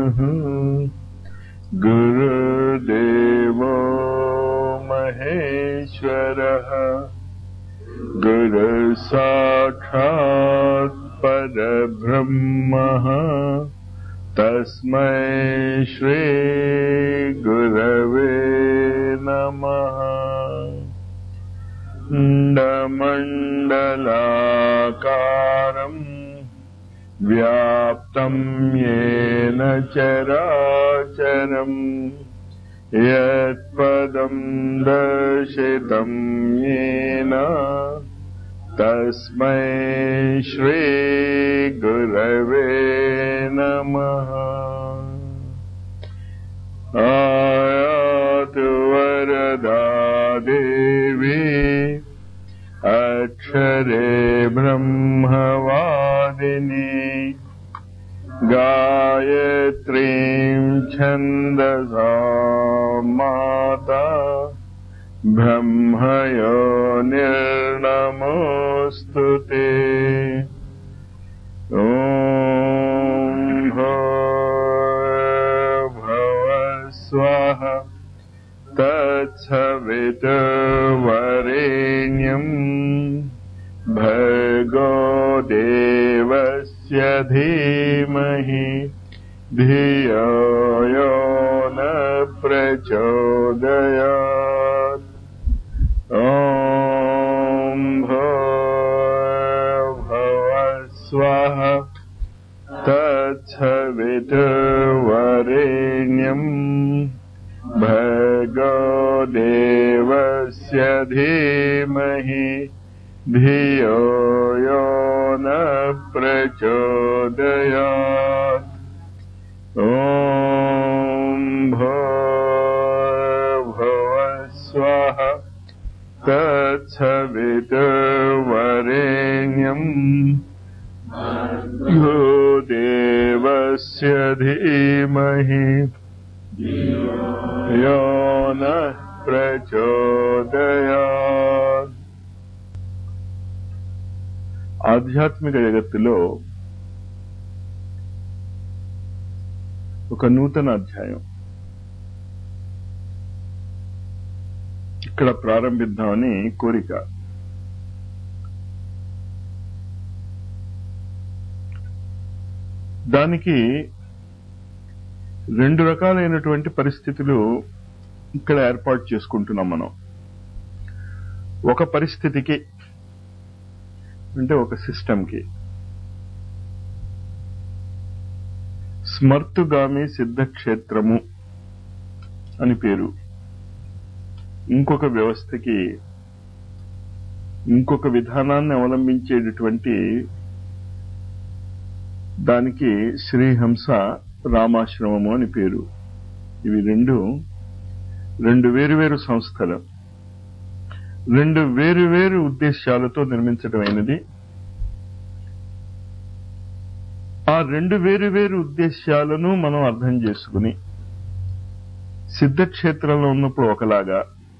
गुरुदेवो महेश्वरः गुरुसाक्षात् परब्रह्मः तस्मै श्रीगुरवे नमः मण्डलाकारम् व्याप्तं येन चराचरम् यत्पदं दर्शितं येन तस्मै श्रीगुरवे नमः आयातु वरदा देवी अक्षरे ब्रह्मवादिनी गायत्रीं छन्दसा माता ब्रह्मयो निर्नमोऽस्तु ते ॐ भव स्वः तत्सवितुर्वरेण्यम् भर्गो देवस्य धीमहि धियो यो न प्रचोदयात् ॐ भव स्वः तत्सवितुर्वरेण्यम् भर्गो देवस्य धीमहि धियो यो न प्रचोदयात् ॐ भव स्वः तत्सवितुर्वरेण्यम् भो देवस्य धीमहि यो न ప్రచోదయాత్ ఆధ్యాత్మిక జగత్తులో ఒక నూతన అధ్యాయం ఇక్కడ ప్రారంభిద్దామని కోరిక దానికి రెండు రకాలైనటువంటి పరిస్థితులు ఇక్కడ ఏర్పాటు చేసుకుంటున్నాం మనం ఒక పరిస్థితికి అంటే ఒక సిస్టంకి స్మర్తుగామి సిద్ధక్షేత్రము అని పేరు ఇంకొక వ్యవస్థకి ఇంకొక విధానాన్ని అవలంబించేటటువంటి దానికి శ్రీహంస రామాశ్రమము అని పేరు ఇవి రెండు రెండు వేరువేరు సంస్థలు రెండు వేరువేరు ఉద్దేశాలతో నిర్మించడమైనది ఆ రెండు వేరు వేరు ఉద్దేశాలను మనం అర్థం చేసుకుని సిద్ధక్షేత్రంలో ఉన్నప్పుడు ఒకలాగా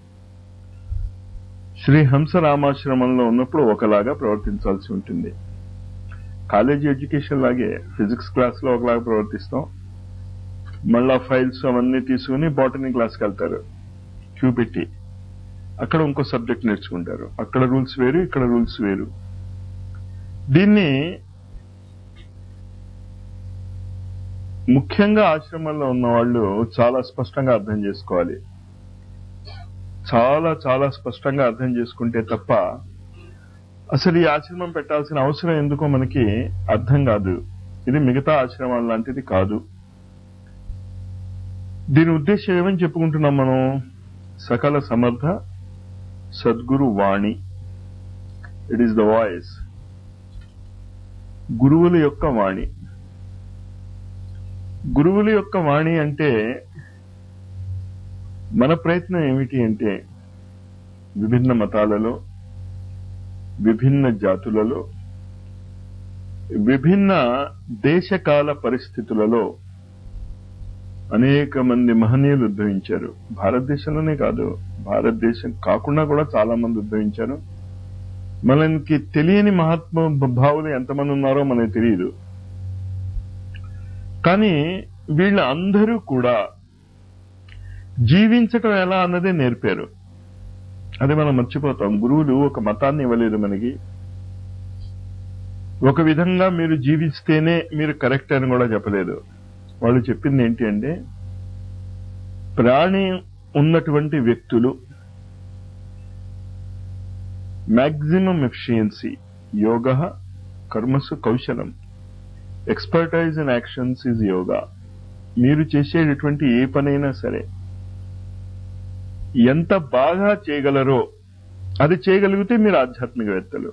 శ్రీ హంస రామాశ్రమంలో ఉన్నప్పుడు ఒకలాగా ప్రవర్తించాల్సి ఉంటుంది కాలేజీ ఎడ్యుకేషన్ లాగే ఫిజిక్స్ క్లాస్ లో ఒకలాగా ప్రవర్తిస్తాం మళ్ళా ఫైల్స్ అవన్నీ తీసుకుని బాటనీ క్లాస్కి వెళ్తారు క్యూ పెట్టి అక్కడ ఇంకో సబ్జెక్ట్ నేర్చుకుంటారు అక్కడ రూల్స్ వేరు ఇక్కడ రూల్స్ వేరు దీన్ని ముఖ్యంగా ఆశ్రమంలో ఉన్న వాళ్ళు చాలా స్పష్టంగా అర్థం చేసుకోవాలి చాలా చాలా స్పష్టంగా అర్థం చేసుకుంటే తప్ప అసలు ఈ ఆశ్రమం పెట్టాల్సిన అవసరం ఎందుకో మనకి అర్థం కాదు ఇది మిగతా ఆశ్రమాల లాంటిది కాదు దీని ఉద్దేశం ఏమని చెప్పుకుంటున్నాం మనం సకల సమర్థ సద్గురు వాణి ఇట్ ఈస్ ద వాయిస్ గురువుల యొక్క వాణి గురువుల యొక్క వాణి అంటే మన ప్రయత్నం ఏమిటి అంటే విభిన్న మతాలలో విభిన్న జాతులలో విభిన్న దేశకాల పరిస్థితులలో అనేక మంది మహనీయులు ఉద్భవించారు భారతదేశంలోనే కాదు భారతదేశం కాకుండా కూడా చాలా మంది ఉద్భవించారు మనకి తెలియని మహాత్మ భావులు ఎంతమంది ఉన్నారో మనకి తెలియదు కానీ వీళ్ళ అందరూ కూడా జీవించటం ఎలా అన్నదే నేర్పారు అది మనం మర్చిపోతాం గురువులు ఒక మతాన్ని ఇవ్వలేదు మనకి ఒక విధంగా మీరు జీవిస్తేనే మీరు కరెక్ట్ అని కూడా చెప్పలేదు వాళ్ళు చెప్పింది ఏంటి అంటే ప్రాణి ఉన్నటువంటి వ్యక్తులు మ్యాక్సిమం ఎఫిషియన్సీ యోగ కర్మసు కౌశలం expertise in actions is yoga మీరు చేసేటటువంటి ఏ పనైనా సరే ఎంత బాగా చేయగలరో అది చేయగలిగితే మీరు ఆధ్యాత్మికవేత్తలు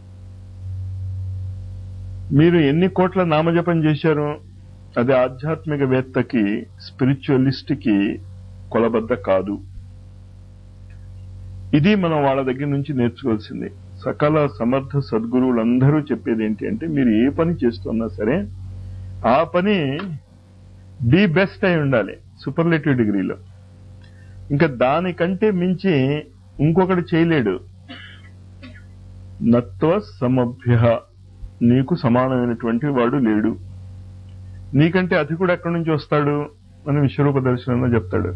మీరు ఎన్ని కోట్ల నామజపం చేశారు అది ఆధ్యాత్మికవేత్తకి స్పిరిచువలిస్ట్ కి కొలబద్ద కాదు ఇది మనం వాళ్ళ దగ్గర నుంచి నేర్చుకోవాల్సింది సకల సమర్థ సద్గురువులందరూ చెప్పేది ఏంటి అంటే మీరు ఏ పని చేస్తున్నా సరే ఆ పని ది బెస్ట్ అయి ఉండాలి సూపర్లేటివ్ డిగ్రీలో ఇంకా దానికంటే మించి ఇంకొకటి చేయలేడు నత్వ సమభ్య నీకు సమానమైనటువంటి వాడు లేడు నీకంటే అధికుడు ఎక్కడి నుంచి వస్తాడు అని విశ్వరూప దర్శనంలో చెప్తాడు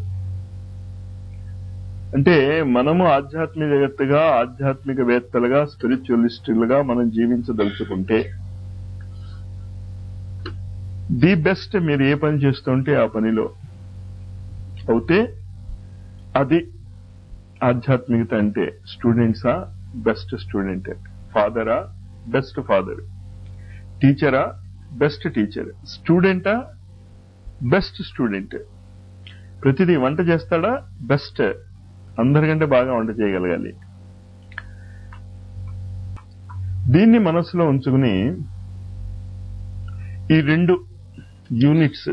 అంటే మనము ఆధ్యాత్మిక జగత్తుగా ఆధ్యాత్మిక వేత్తలుగా స్పిరిచువలిస్టులుగా మనం జీవించదలుచుకుంటే ది బెస్ట్ మీరు ఏ పని చేస్తుంటే ఆ పనిలో అవుతే అది ఆధ్యాత్మికత అంటే స్టూడెంట్సా బెస్ట్ స్టూడెంట్ ఫాదరా బెస్ట్ ఫాదర్ టీచరా బెస్ట్ టీచర్ స్టూడెంటా బెస్ట్ స్టూడెంట్ ప్రతిదీ వంట చేస్తాడా బెస్ట్ అందరికంటే బాగా వంట చేయగలగాలి దీన్ని మనసులో ఉంచుకుని ఈ రెండు యూనిట్స్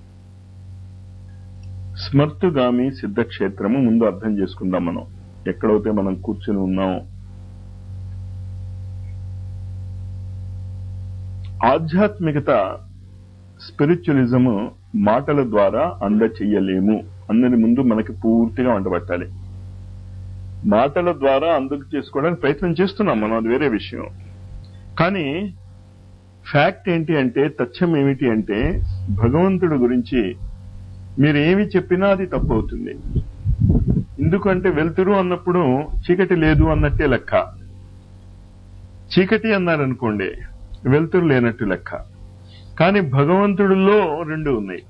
స్మర్తుగామి సిద్ధక్షేత్రము ముందు అర్థం చేసుకుందాం మనం ఎక్కడైతే మనం కూర్చుని ఉన్నాం ఆధ్యాత్మికత స్పిరిచువలిజము మాటల ద్వారా అందచెయ్యలేము అన్నది ముందు మనకి పూర్తిగా వంటబట్టాలి మాటల ద్వారా అందుకు చేసుకోవడానికి ప్రయత్నం చేస్తున్నాం మనం అది వేరే విషయం కానీ ఫ్యాక్ట్ ఏంటి అంటే తథ్యం ఏమిటి అంటే భగవంతుడి గురించి మీరు ఏమి చెప్పినా అది తప్పు అవుతుంది ఎందుకంటే వెలుతురు అన్నప్పుడు చీకటి లేదు అన్నట్టే లెక్క చీకటి అన్నారనుకోండి వెలుతురు లేనట్టు లెక్క కానీ భగవంతుడిలో రెండు ఉన్నాయి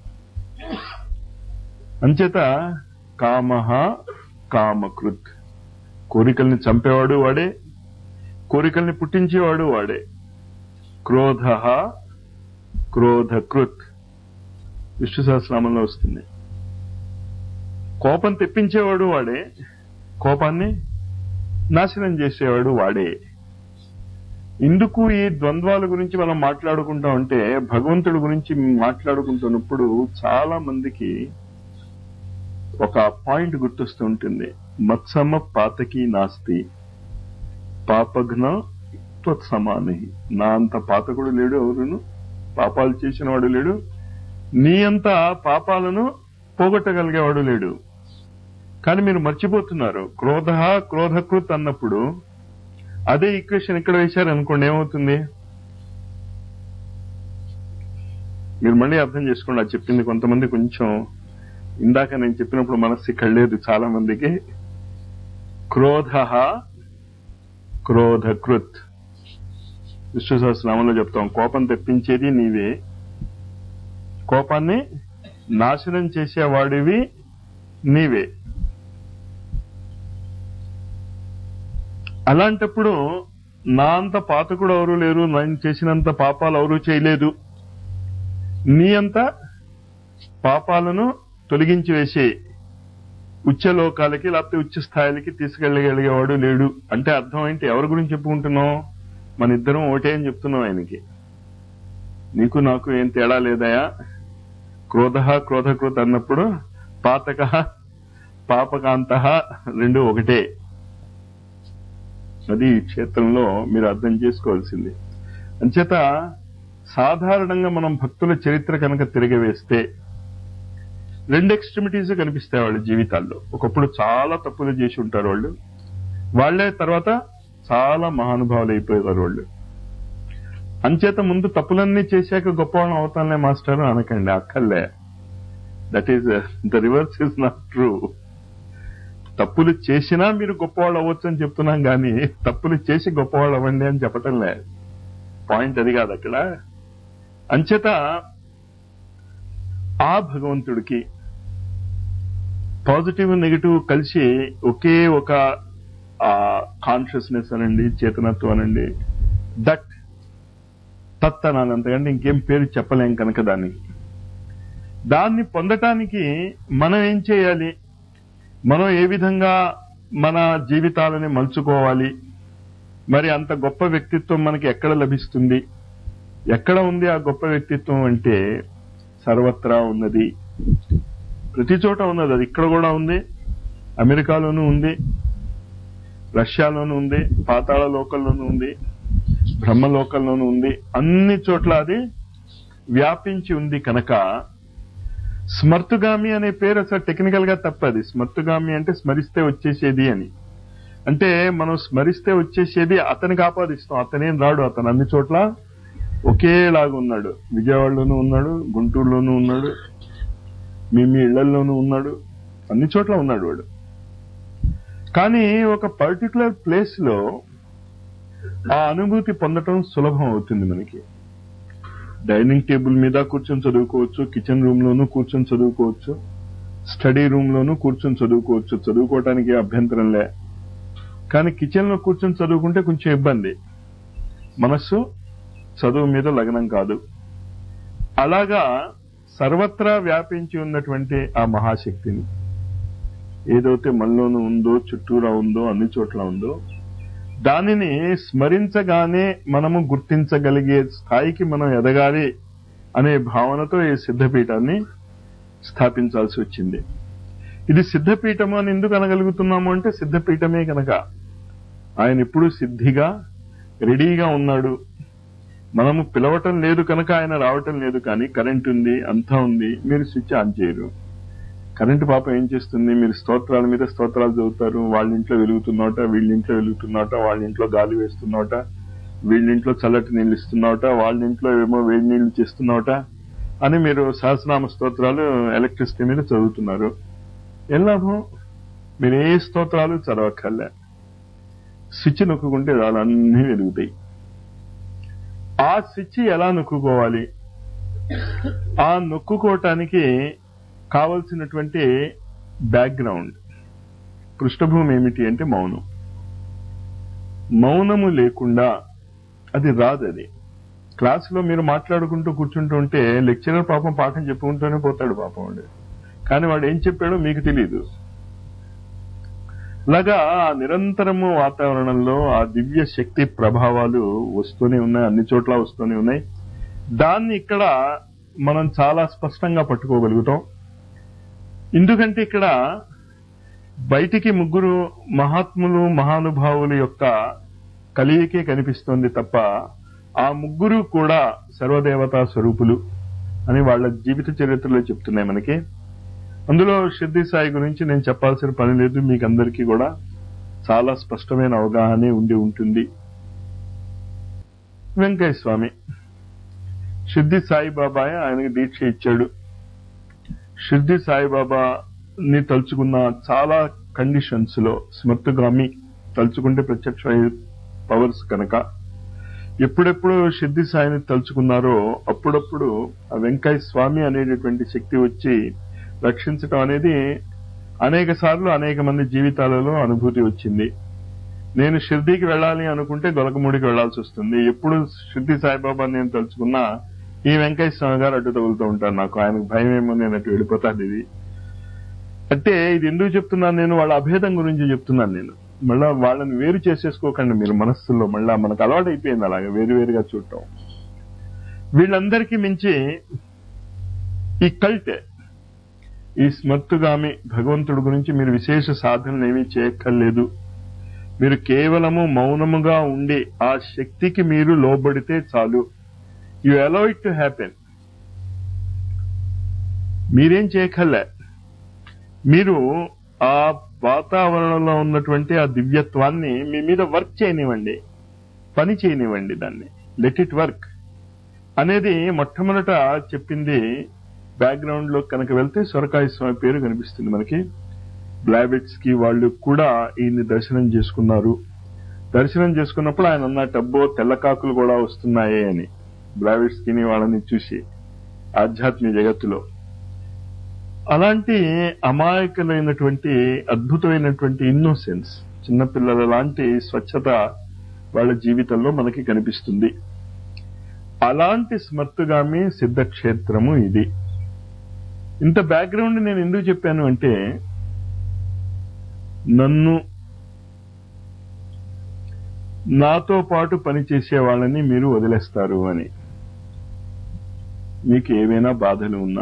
అంచేత కామహ కామకృత్ కోరికల్ని చంపేవాడు వాడే కోరికల్ని పుట్టించేవాడు వాడే క్రోధ క్రోధకృత్ విష్ణు సహస్రామంలో వస్తుంది కోపం తెప్పించేవాడు వాడే కోపాన్ని నాశనం చేసేవాడు వాడే ఇందుకు ఈ ద్వంద్వాల గురించి మనం మాట్లాడుకుంటా ఉంటే భగవంతుడి గురించి మాట్లాడుకుంటున్నప్పుడు చాలా మందికి ఒక పాయింట్ గుర్తొస్తూ ఉంటుంది మత్సమ పాతకి నాస్తి పాపఘ్న త్వత్సమాని నా అంత పాతకుడు లేడు ఎవరును పాపాలు చేసిన వాడు లేడు నీ అంత పాపాలను పోగొట్టగలిగేవాడు లేడు కానీ మీరు మర్చిపోతున్నారు క్రోధ క్రోధకృత్ అన్నప్పుడు అదే ఈక్వేషన్ ఇక్కడ వేశారు అనుకోండి ఏమవుతుంది మీరు మళ్ళీ అర్థం చేసుకోండి అది చెప్పింది కొంతమంది కొంచెం ఇందాక నేను చెప్పినప్పుడు మనస్సు ఇక్కడ లేదు చాలా మందికి క్రోధ క్రోధకృత్ విష్ణు సహస్రనామంలో చెప్తాం కోపం తెప్పించేది నీవే కోపాన్ని నాశనం చేసేవాడివి నీవే అలాంటప్పుడు నా అంత పాతకుడు ఎవరు లేరు నేను చేసినంత పాపాలు ఎవరు చేయలేదు నీ అంత పాపాలను తొలగించి వేసే ఉచ్చలోకాలకి లేకపోతే ఉచ్చ స్థాయిలకి తీసుకెళ్ళగలిగేవాడు లేడు అంటే అర్థం ఏంటి ఎవరి గురించి చెప్పుకుంటున్నావు మన ఇద్దరం ఒకటే అని చెప్తున్నాం ఆయనకి నీకు నాకు ఏం తేడా లేదయా క్రోధ క్రోధకృత అన్నప్పుడు పాతక పాపకాంత రెండు ఒకటే అది ఈ క్షేత్రంలో మీరు అర్థం చేసుకోవాల్సింది అంచేత సాధారణంగా మనం భక్తుల చరిత్ర కనుక తిరగవేస్తే రెండు ఎక్స్ట్రిమిటీస్ కనిపిస్తాయి వాళ్ళ జీవితాల్లో ఒకప్పుడు చాలా తప్పులు చేసి ఉంటారు వాళ్ళు వాళ్లే తర్వాత చాలా మహానుభావులు అయిపోయారు వాళ్ళు అంచేత ముందు తప్పులన్నీ చేశాక గొప్పవాళ్ళం అవుతానులే మాస్టర్ అనకండి అక్కర్లే that is the reverse is not true తప్పులు చేసినా మీరు గొప్పవాళ్ళు అవ్వచ్చు అని చెప్తున్నాం కానీ తప్పులు చేసి గొప్పవాళ్ళు అవ్వండి అని చెప్పటం లేదు పాయింట్ అది కాదు అక్కడ అంచేత ఆ భగవంతుడికి పాజిటివ్ నెగిటివ్ కలిసి ఒకే ఒక కాన్షియస్నెస్ అనండి చేతనత్వం అనండి దట్ తత్ అనాలి అంతకంటే ఇంకేం పేరు చెప్పలేం కనుక దానికి దాన్ని పొందటానికి మనం ఏం చేయాలి మనం ఏ విధంగా మన జీవితాలని మలుచుకోవాలి మరి అంత గొప్ప వ్యక్తిత్వం మనకి ఎక్కడ లభిస్తుంది ఎక్కడ ఉంది ఆ గొప్ప వ్యక్తిత్వం అంటే సర్వత్రా ఉన్నది ప్రతి చోట ఉన్నది అది ఇక్కడ కూడా ఉంది అమెరికాలోనూ ఉంది రష్యాలోనూ ఉంది పాతాళ లోకల్లోనూ ఉంది బ్రహ్మలోకంలోనూ ఉంది అన్ని చోట్ల అది వ్యాపించి ఉంది కనుక స్మర్తుగామి అనే పేరు అసలు టెక్నికల్ గా తప్పది స్మర్తుగామి అంటే స్మరిస్తే వచ్చేసేది అని అంటే మనం స్మరిస్తే వచ్చేసేది అతనికి ఆపాదిస్తాం అతనేం రాడు అతను అన్ని చోట్ల ఒకేలాగా ఉన్నాడు విజయవాడలోనూ ఉన్నాడు గుంటూరులోనూ ఉన్నాడు మీ మీ ఇళ్లలోనూ ఉన్నాడు అన్ని చోట్ల ఉన్నాడు వాడు కానీ ఒక పర్టికులర్ ప్లేస్ లో ఆ అనుభూతి పొందటం సులభం అవుతుంది మనకి డైనింగ్ టేబుల్ మీద కూర్చొని చదువుకోవచ్చు కిచెన్ రూమ్ లోనూ కూర్చొని చదువుకోవచ్చు స్టడీ రూమ్ లోనూ కూర్చొని చదువుకోవచ్చు చదువుకోవటానికి అభ్యంతరం లే కానీ కిచెన్ లో కూర్చొని చదువుకుంటే కొంచెం ఇబ్బంది మనస్సు చదువు మీద లగ్నం కాదు అలాగా సర్వత్రా వ్యాపించి ఉన్నటువంటి ఆ మహాశక్తిని ఏదైతే మనలోనూ ఉందో చుట్టూరా ఉందో అన్ని చోట్ల ఉందో దానిని స్మరించగానే మనము గుర్తించగలిగే స్థాయికి మనం ఎదగాలి అనే భావనతో ఈ సిద్ధపీఠాన్ని స్థాపించాల్సి వచ్చింది ఇది సిద్ధపీఠము అని ఎందుకు అనగలుగుతున్నాము అంటే సిద్ధపీఠమే కనుక ఆయన ఎప్పుడు సిద్ధిగా రెడీగా ఉన్నాడు మనము పిలవటం లేదు కనుక ఆయన రావటం లేదు కానీ కరెంట్ ఉంది అంతా ఉంది మీరు స్విచ్ ఆన్ చేయరు కరెంటు పాపం ఏం చేస్తుంది మీరు స్తోత్రాల మీద స్తోత్రాలు చదువుతారు వాళ్ళ ఇంట్లో వెలుగుతున్నోట వీళ్ళ ఇంట్లో వెలుగుతున్నోట వాళ్ళ ఇంట్లో గాలి వేస్తున్నోట వీళ్ళ ఇంట్లో చల్లటి నీళ్ళు ఇస్తున్నోట వాళ్ళ ఇంట్లో ఏమో వేడి నీళ్లు చేస్తున్నోట అని మీరు సహస్రనామ స్తోత్రాలు ఎలక్ట్రిసిటీ మీద చదువుతున్నారు ఏం లాభం మీరు ఏ స్తోత్రాలు చదవక్కర్లే స్విచ్ నొక్కుంటే చాలు అన్నీ వెలుగుతాయి ఆ స్విచ్ ఎలా నొక్కుకోవాలి ఆ నొక్కుకోవటానికి కావలసినటువంటి బ్యాక్గ్రౌండ్ పృష్ఠభూమి ఏమిటి అంటే మౌనం మౌనము లేకుండా అది రాదు అది క్లాసులో మీరు మాట్లాడుకుంటూ కూర్చుంటూ ఉంటే లెక్చరర్ పాపం పాఠం చెప్పుకుంటూనే పోతాడు పాపం వాడు కానీ వాడు ఏం చెప్పాడో మీకు తెలియదు లాగా ఆ నిరంతరము వాతావరణంలో ఆ దివ్య శక్తి ప్రభావాలు వస్తూనే ఉన్నాయి అన్ని చోట్ల వస్తూనే ఉన్నాయి దాన్ని ఇక్కడ మనం చాలా స్పష్టంగా పట్టుకోగలుగుతాం ఎందుకంటే ఇక్కడ బయటికి ముగ్గురు మహాత్ములు మహానుభావుల యొక్క కలియికే కనిపిస్తోంది తప్ప ఆ ముగ్గురు కూడా సర్వదేవతా స్వరూపులు అని వాళ్ళ జీవిత చరిత్రలో చెప్తున్నాయి మనకి అందులో షిర్ది సాయి గురించి నేను చెప్పాల్సిన పని లేదు మీకు అందరికీ కూడా చాలా స్పష్టమైన అవగాహనే ఉండి ఉంటుంది వెంకయ్య స్వామి షిర్ది సాయిబాబాయ్ ఆయనకి దీక్ష ఇచ్చాడు షిర్ది సాయిబాబాని తలుచుకున్న చాలా కండిషన్స్ లో స్మర్తుగామి తలుచుకుంటే ప్రత్యక్ష పవర్స్ కనుక ఎప్పుడెప్పుడు షిర్ది సాయిని తలుచుకున్నారో అప్పుడప్పుడు ఆ వెంకయ్య స్వామి అనేటటువంటి శక్తి వచ్చి రక్షించటం అనేది అనేక సార్లు అనేక మంది జీవితాలలో అనుభూతి వచ్చింది నేను షిర్దీకి వెళ్ళాలి అనుకుంటే గొలకముడికి వెళ్లాల్సి వస్తుంది ఎప్పుడు షిర్ది సాయిబాబా నేను తలుచుకున్నా ఈ వెంకయ్య స్వామి గారు అడ్డు తగులుతూ ఉంటారు నాకు ఆయనకు భయం ఏమో నేను అటు వెళ్ళిపోతాను ఇది అంటే ఇది ఎందుకు చెప్తున్నాను నేను వాళ్ళ అభేదం గురించి చెప్తున్నాను నేను మళ్ళా వాళ్ళని వేరు చేసేసుకోకండి మీరు మనస్సులో మళ్ళా మనకు అలవాటు అయిపోయింది అలాగే వేరు వేరుగా చూడటం వీళ్ళందరికీ మించి ఈ కల్ట్ ఈ స్మర్తుగామి భగవంతుడి గురించి మీరు విశేష సాధనలు ఏమీ చేయక్కర్లేదు మీరు కేవలము మౌనముగా ఉండి ఆ శక్తికి మీరు లోబడితే చాలు you allow it to happen మీరేం చేయక్కర్లే మీరు ఆ వాతావరణంలో ఉన్నటువంటి ఆ దివ్యత్వాన్ని మీ మీద వర్క్ చేయనివ్వండి పని చేయనివ్వండి దాన్ని లెట్ ఇట్ వర్క్ అనేది మొట్టమొదట చెప్పింది బ్యాక్గ్రౌండ్ లో కనుక వెళ్తే సొరకాయ స్వామి పేరు కనిపిస్తుంది మనకి బ్లాబెట్స్ కి వాళ్ళు కూడా ఈయన్ని దర్శనం చేసుకున్నారు దర్శనం చేసుకున్నప్పుడు ఆయన అన్న టబ్బో తెల్లకాకులు కూడా వస్తున్నాయి అని బ్లాబెట్స్ కి వాళ్ళని చూసి ఆధ్యాత్మిక జగత్తులో అలాంటి అమాయకులైనటువంటి అద్భుతమైనటువంటి ఇన్నోసెన్స్ చిన్నపిల్లల లాంటి స్వచ్ఛత వాళ్ళ జీవితంలో మనకి కనిపిస్తుంది అలాంటి స్మర్తుగామి సిద్ధక్షేత్రము ఇది ఇంత బ్యాక్గ్రౌండ్ నేను ఎందుకు చెప్పాను అంటే నన్ను నాతో పాటు పనిచేసే వాళ్ళని మీరు వదిలేస్తారు అని మీకు ఏవైనా బాధలు ఉన్నా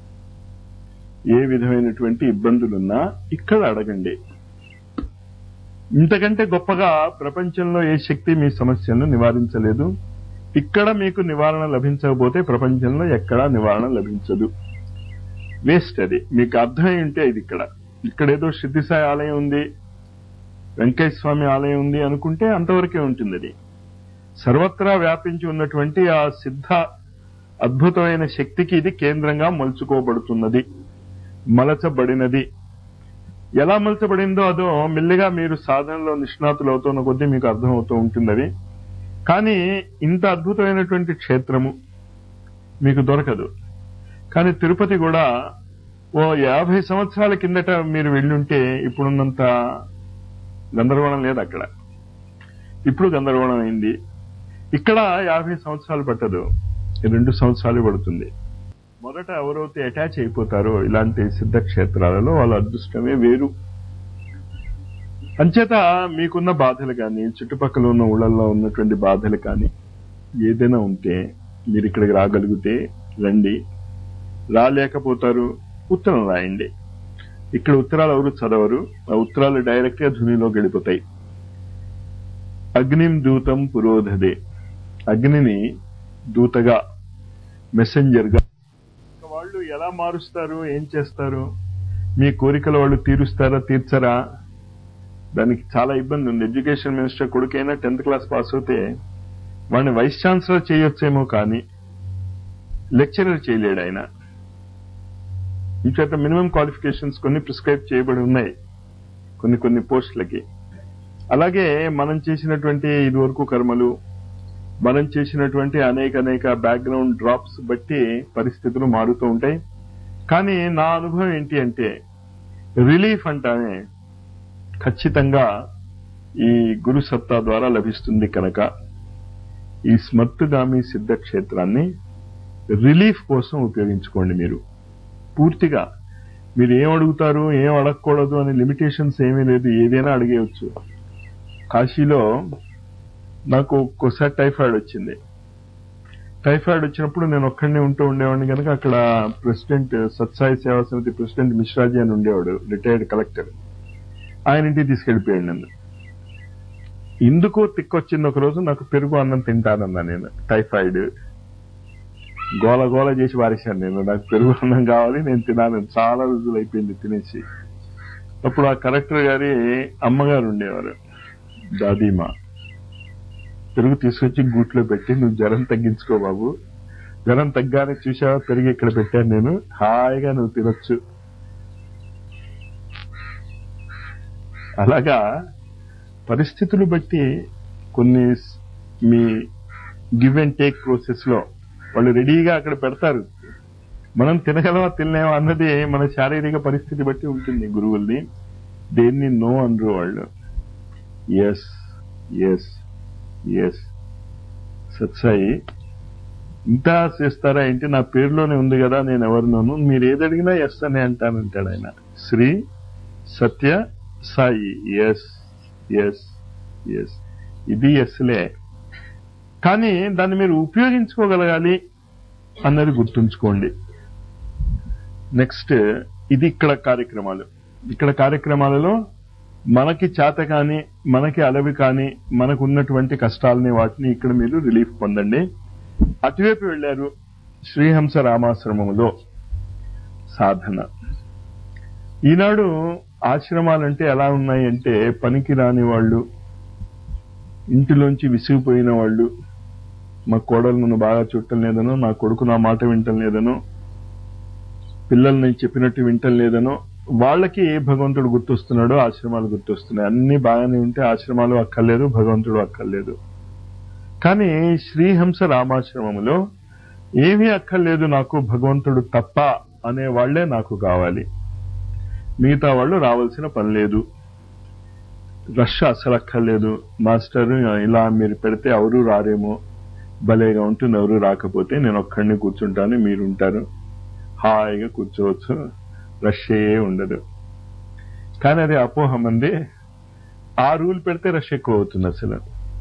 ఏ విధమైనటువంటి ఇబ్బందులున్నా ఇక్కడ అడగండి ఇంతకంటే గొప్పగా ప్రపంచంలో ఏ శక్తి మీ సమస్యలను నివారించలేదు ఇక్కడ మీకు నివారణ లభించకపోతే ప్రపంచంలో ఎక్కడా నివారణ లభించదు వేస్ట్ అది మీకు అర్థమై ఉంటే ఇది ఇక్కడ ఇక్కడేదో సిద్ధిసాయి ఆలయం ఉంది వెంకయ్య స్వామి ఆలయం ఉంది అనుకుంటే అంతవరకే ఉంటుంది అది సర్వత్రా వ్యాపించి ఉన్నటువంటి ఆ సిద్ధ అద్భుతమైన శక్తికి ఇది కేంద్రంగా మలుచుకోబడుతున్నది మలచబడినది ఎలా మలచబడిందో అదో మెల్లిగా మీరు సాధనలో నిష్ణాతులు అవుతున్న కొద్దీ మీకు అర్థమవుతూ ఉంటుంది అది కానీ ఇంత అద్భుతమైనటువంటి క్షేత్రము మీకు దొరకదు కానీ తిరుపతి కూడా ఓ యాభై సంవత్సరాల కిందట మీరు వెళ్ళుంటే ఇప్పుడున్నంత గందరగోళం లేదు అక్కడ ఇప్పుడు గందరగోళం అయింది ఇక్కడ యాభై సంవత్సరాలు పట్టదు రెండు సంవత్సరాలు పడుతుంది మొదట ఎవరైతే అటాచ్ అయిపోతారో ఇలాంటి సిద్ధ క్షేత్రాలలో వాళ్ళ అదృష్టమే వేరు అంచేత మీకున్న బాధలు కానీ చుట్టుపక్కల ఉన్న ఊళ్ళల్లో ఉన్నటువంటి బాధలు కానీ ఏదైనా ఉంటే మీరు ఇక్కడికి రాగలిగితే రండి రాలేకపోతారు ఉత్తరం రాయండి ఇక్కడ ఉత్తరాలు ఎవరు చదవరు ఆ ఉత్తరాలు డైరెక్ట్ గా ధునిలో గడిపోతాయి అగ్నిం దూతం పురోధదే అగ్నిని దూతగా మెసెంజర్ గా వాళ్ళు ఎలా మారుస్తారు ఏం చేస్తారు మీ కోరికలు వాళ్ళు తీరుస్తారా తీర్చరా దానికి చాలా ఇబ్బంది ఉంది ఎడ్యుకేషన్ మినిస్టర్ కొడుకైనా టెన్త్ క్లాస్ పాస్ అవుతే వాడిని వైస్ ఛాన్సలర్ చేయొచ్చేమో కానీ లెక్చరర్ చేయలేడు ఆయన ఇంచేత మినిమం క్వాలిఫికేషన్స్ కొన్ని ప్రిస్క్రైబ్ చేయబడి ఉన్నాయి కొన్ని కొన్ని పోస్టులకి అలాగే మనం చేసినటువంటి ఇదివరకు కర్మలు మనం చేసినటువంటి అనేక అనేక బ్యాక్గ్రౌండ్ డ్రాప్స్ బట్టి పరిస్థితులు మారుతూ ఉంటాయి కానీ నా అనుభవం ఏంటి అంటే రిలీఫ్ అంటానే ఖచ్చితంగా ఈ గురు సత్తా ద్వారా లభిస్తుంది కనుక ఈ స్మర్తుగామి సిద్ధ క్షేత్రాన్ని రిలీఫ్ కోసం ఉపయోగించుకోండి మీరు పూర్తిగా మీరు ఏం అడుగుతారు ఏం అడగకూడదు అనే లిమిటేషన్స్ ఏమీ లేదు ఏదైనా అడిగేయచ్చు కాశీలో నాకు ఒక్కోసారి టైఫాయిడ్ వచ్చింది టైఫాయిడ్ వచ్చినప్పుడు నేను ఒక్కడినే ఉంటూ ఉండేవాడిని కనుక అక్కడ ప్రెసిడెంట్ సత్సాయి సేవా సమితి ప్రెసిడెంట్ మిశ్రాజీ అని ఉండేవాడు రిటైర్డ్ కలెక్టర్ ఆయన ఇంటికి తీసుకెళ్లిపోయాడు నన్ను ఎందుకో తిక్కొచ్చింది ఒక రోజు నాకు పెరుగు అన్నం తింటానన్నా నేను టైఫాయిడ్ గోల గోల చేసి వారేశాను నేను నాకు పెరుగు అన్నం కావాలి నేను తినాలని చాలా రోజులు అయిపోయింది తినేసి అప్పుడు ఆ కలెక్టర్ గారి అమ్మగారు ఉండేవారు దాదీమా పెరుగు తీసుకొచ్చి గూట్లో పెట్టి నువ్వు జ్వరం తగ్గించుకో బాబు జ్వరం తగ్గానే చూసావా పెరుగు ఇక్కడ పెట్టాను నేను హాయిగా నువ్వు తినొచ్చు అలాగా పరిస్థితులు బట్టి కొన్ని మీ గివ్ అండ్ టేక్ ప్రాసెస్ లో వాళ్ళు రెడీగా అక్కడ పెడతారు మనం తినగలమా తినలేమా అన్నది మన శారీరక పరిస్థితి బట్టి ఉంటుంది గురువుల్ని దేన్ని నో అనరు వాళ్ళు ఎస్ ఎస్ ఎస్ సత్సాయి ఇంత చేస్తారా ఏంటి నా పేరులోనే ఉంది కదా నేను ఎవరినోను మీరు ఏది అడిగినా ఎస్ అని అంటానంటాడు ఆయన Shri Sathya Sai yes yes yes ఇది ఎస్లే కానీ దాన్ని మీరు ఉపయోగించుకోగలగాలి అన్నది గుర్తుంచుకోండి నెక్స్ట్ ఇది ఇక్కడ కార్యక్రమాలు ఇక్కడ కార్యక్రమాలలో మనకి చేత కాని మనకి అలవి కాని మనకు ఉన్నటువంటి కష్టాలని వాటిని ఇక్కడ మీరు రిలీఫ్ పొందండి అటువైపు వెళ్లారు శ్రీహంస రామాశ్రమములో సాధన ఈనాడు ఆశ్రమాలంటే ఎలా ఉన్నాయి అంటే పనికి రాని వాళ్ళు ఇంటిలోంచి విసిగిపోయిన వాళ్ళు మా కోడలు నన్ను బాగా చుట్టం లేదనో నా కొడుకు నా మాట వింటం లేదనో పిల్లలు నేను చెప్పినట్టు వింటం లేదనో వాళ్ళకి భగవంతుడు గుర్తొస్తున్నాడు ఆశ్రమాలు గుర్తొస్తున్నాయి అన్ని బాగానే ఉంటే ఆశ్రమాలు అక్కర్లేదు భగవంతుడు అక్కర్లేదు కానీ శ్రీహంస రామాశ్రమములో ఏమీ అక్కర్లేదు నాకు భగవంతుడు తప్ప అనే వాళ్లే నాకు కావాలి మిగతా వాళ్ళు రావాల్సిన పని లేదు రష్ అసలు అక్కర్లేదు మాస్టర్ ఇలా మీరు పెడితే ఎవరు రారేమో భలేగా ఉంటుంది ఎవరు రాకపోతే నేను ఒక్కడిని కూర్చుంటాను మీరుంటారు హాయిగా కూర్చోవచ్చు రష్ ఏ ఉండదు కానీ అది అపోహ మంది ఆ రూల్ పెడితే రష్ ఎక్కువ అవుతుంది అసలు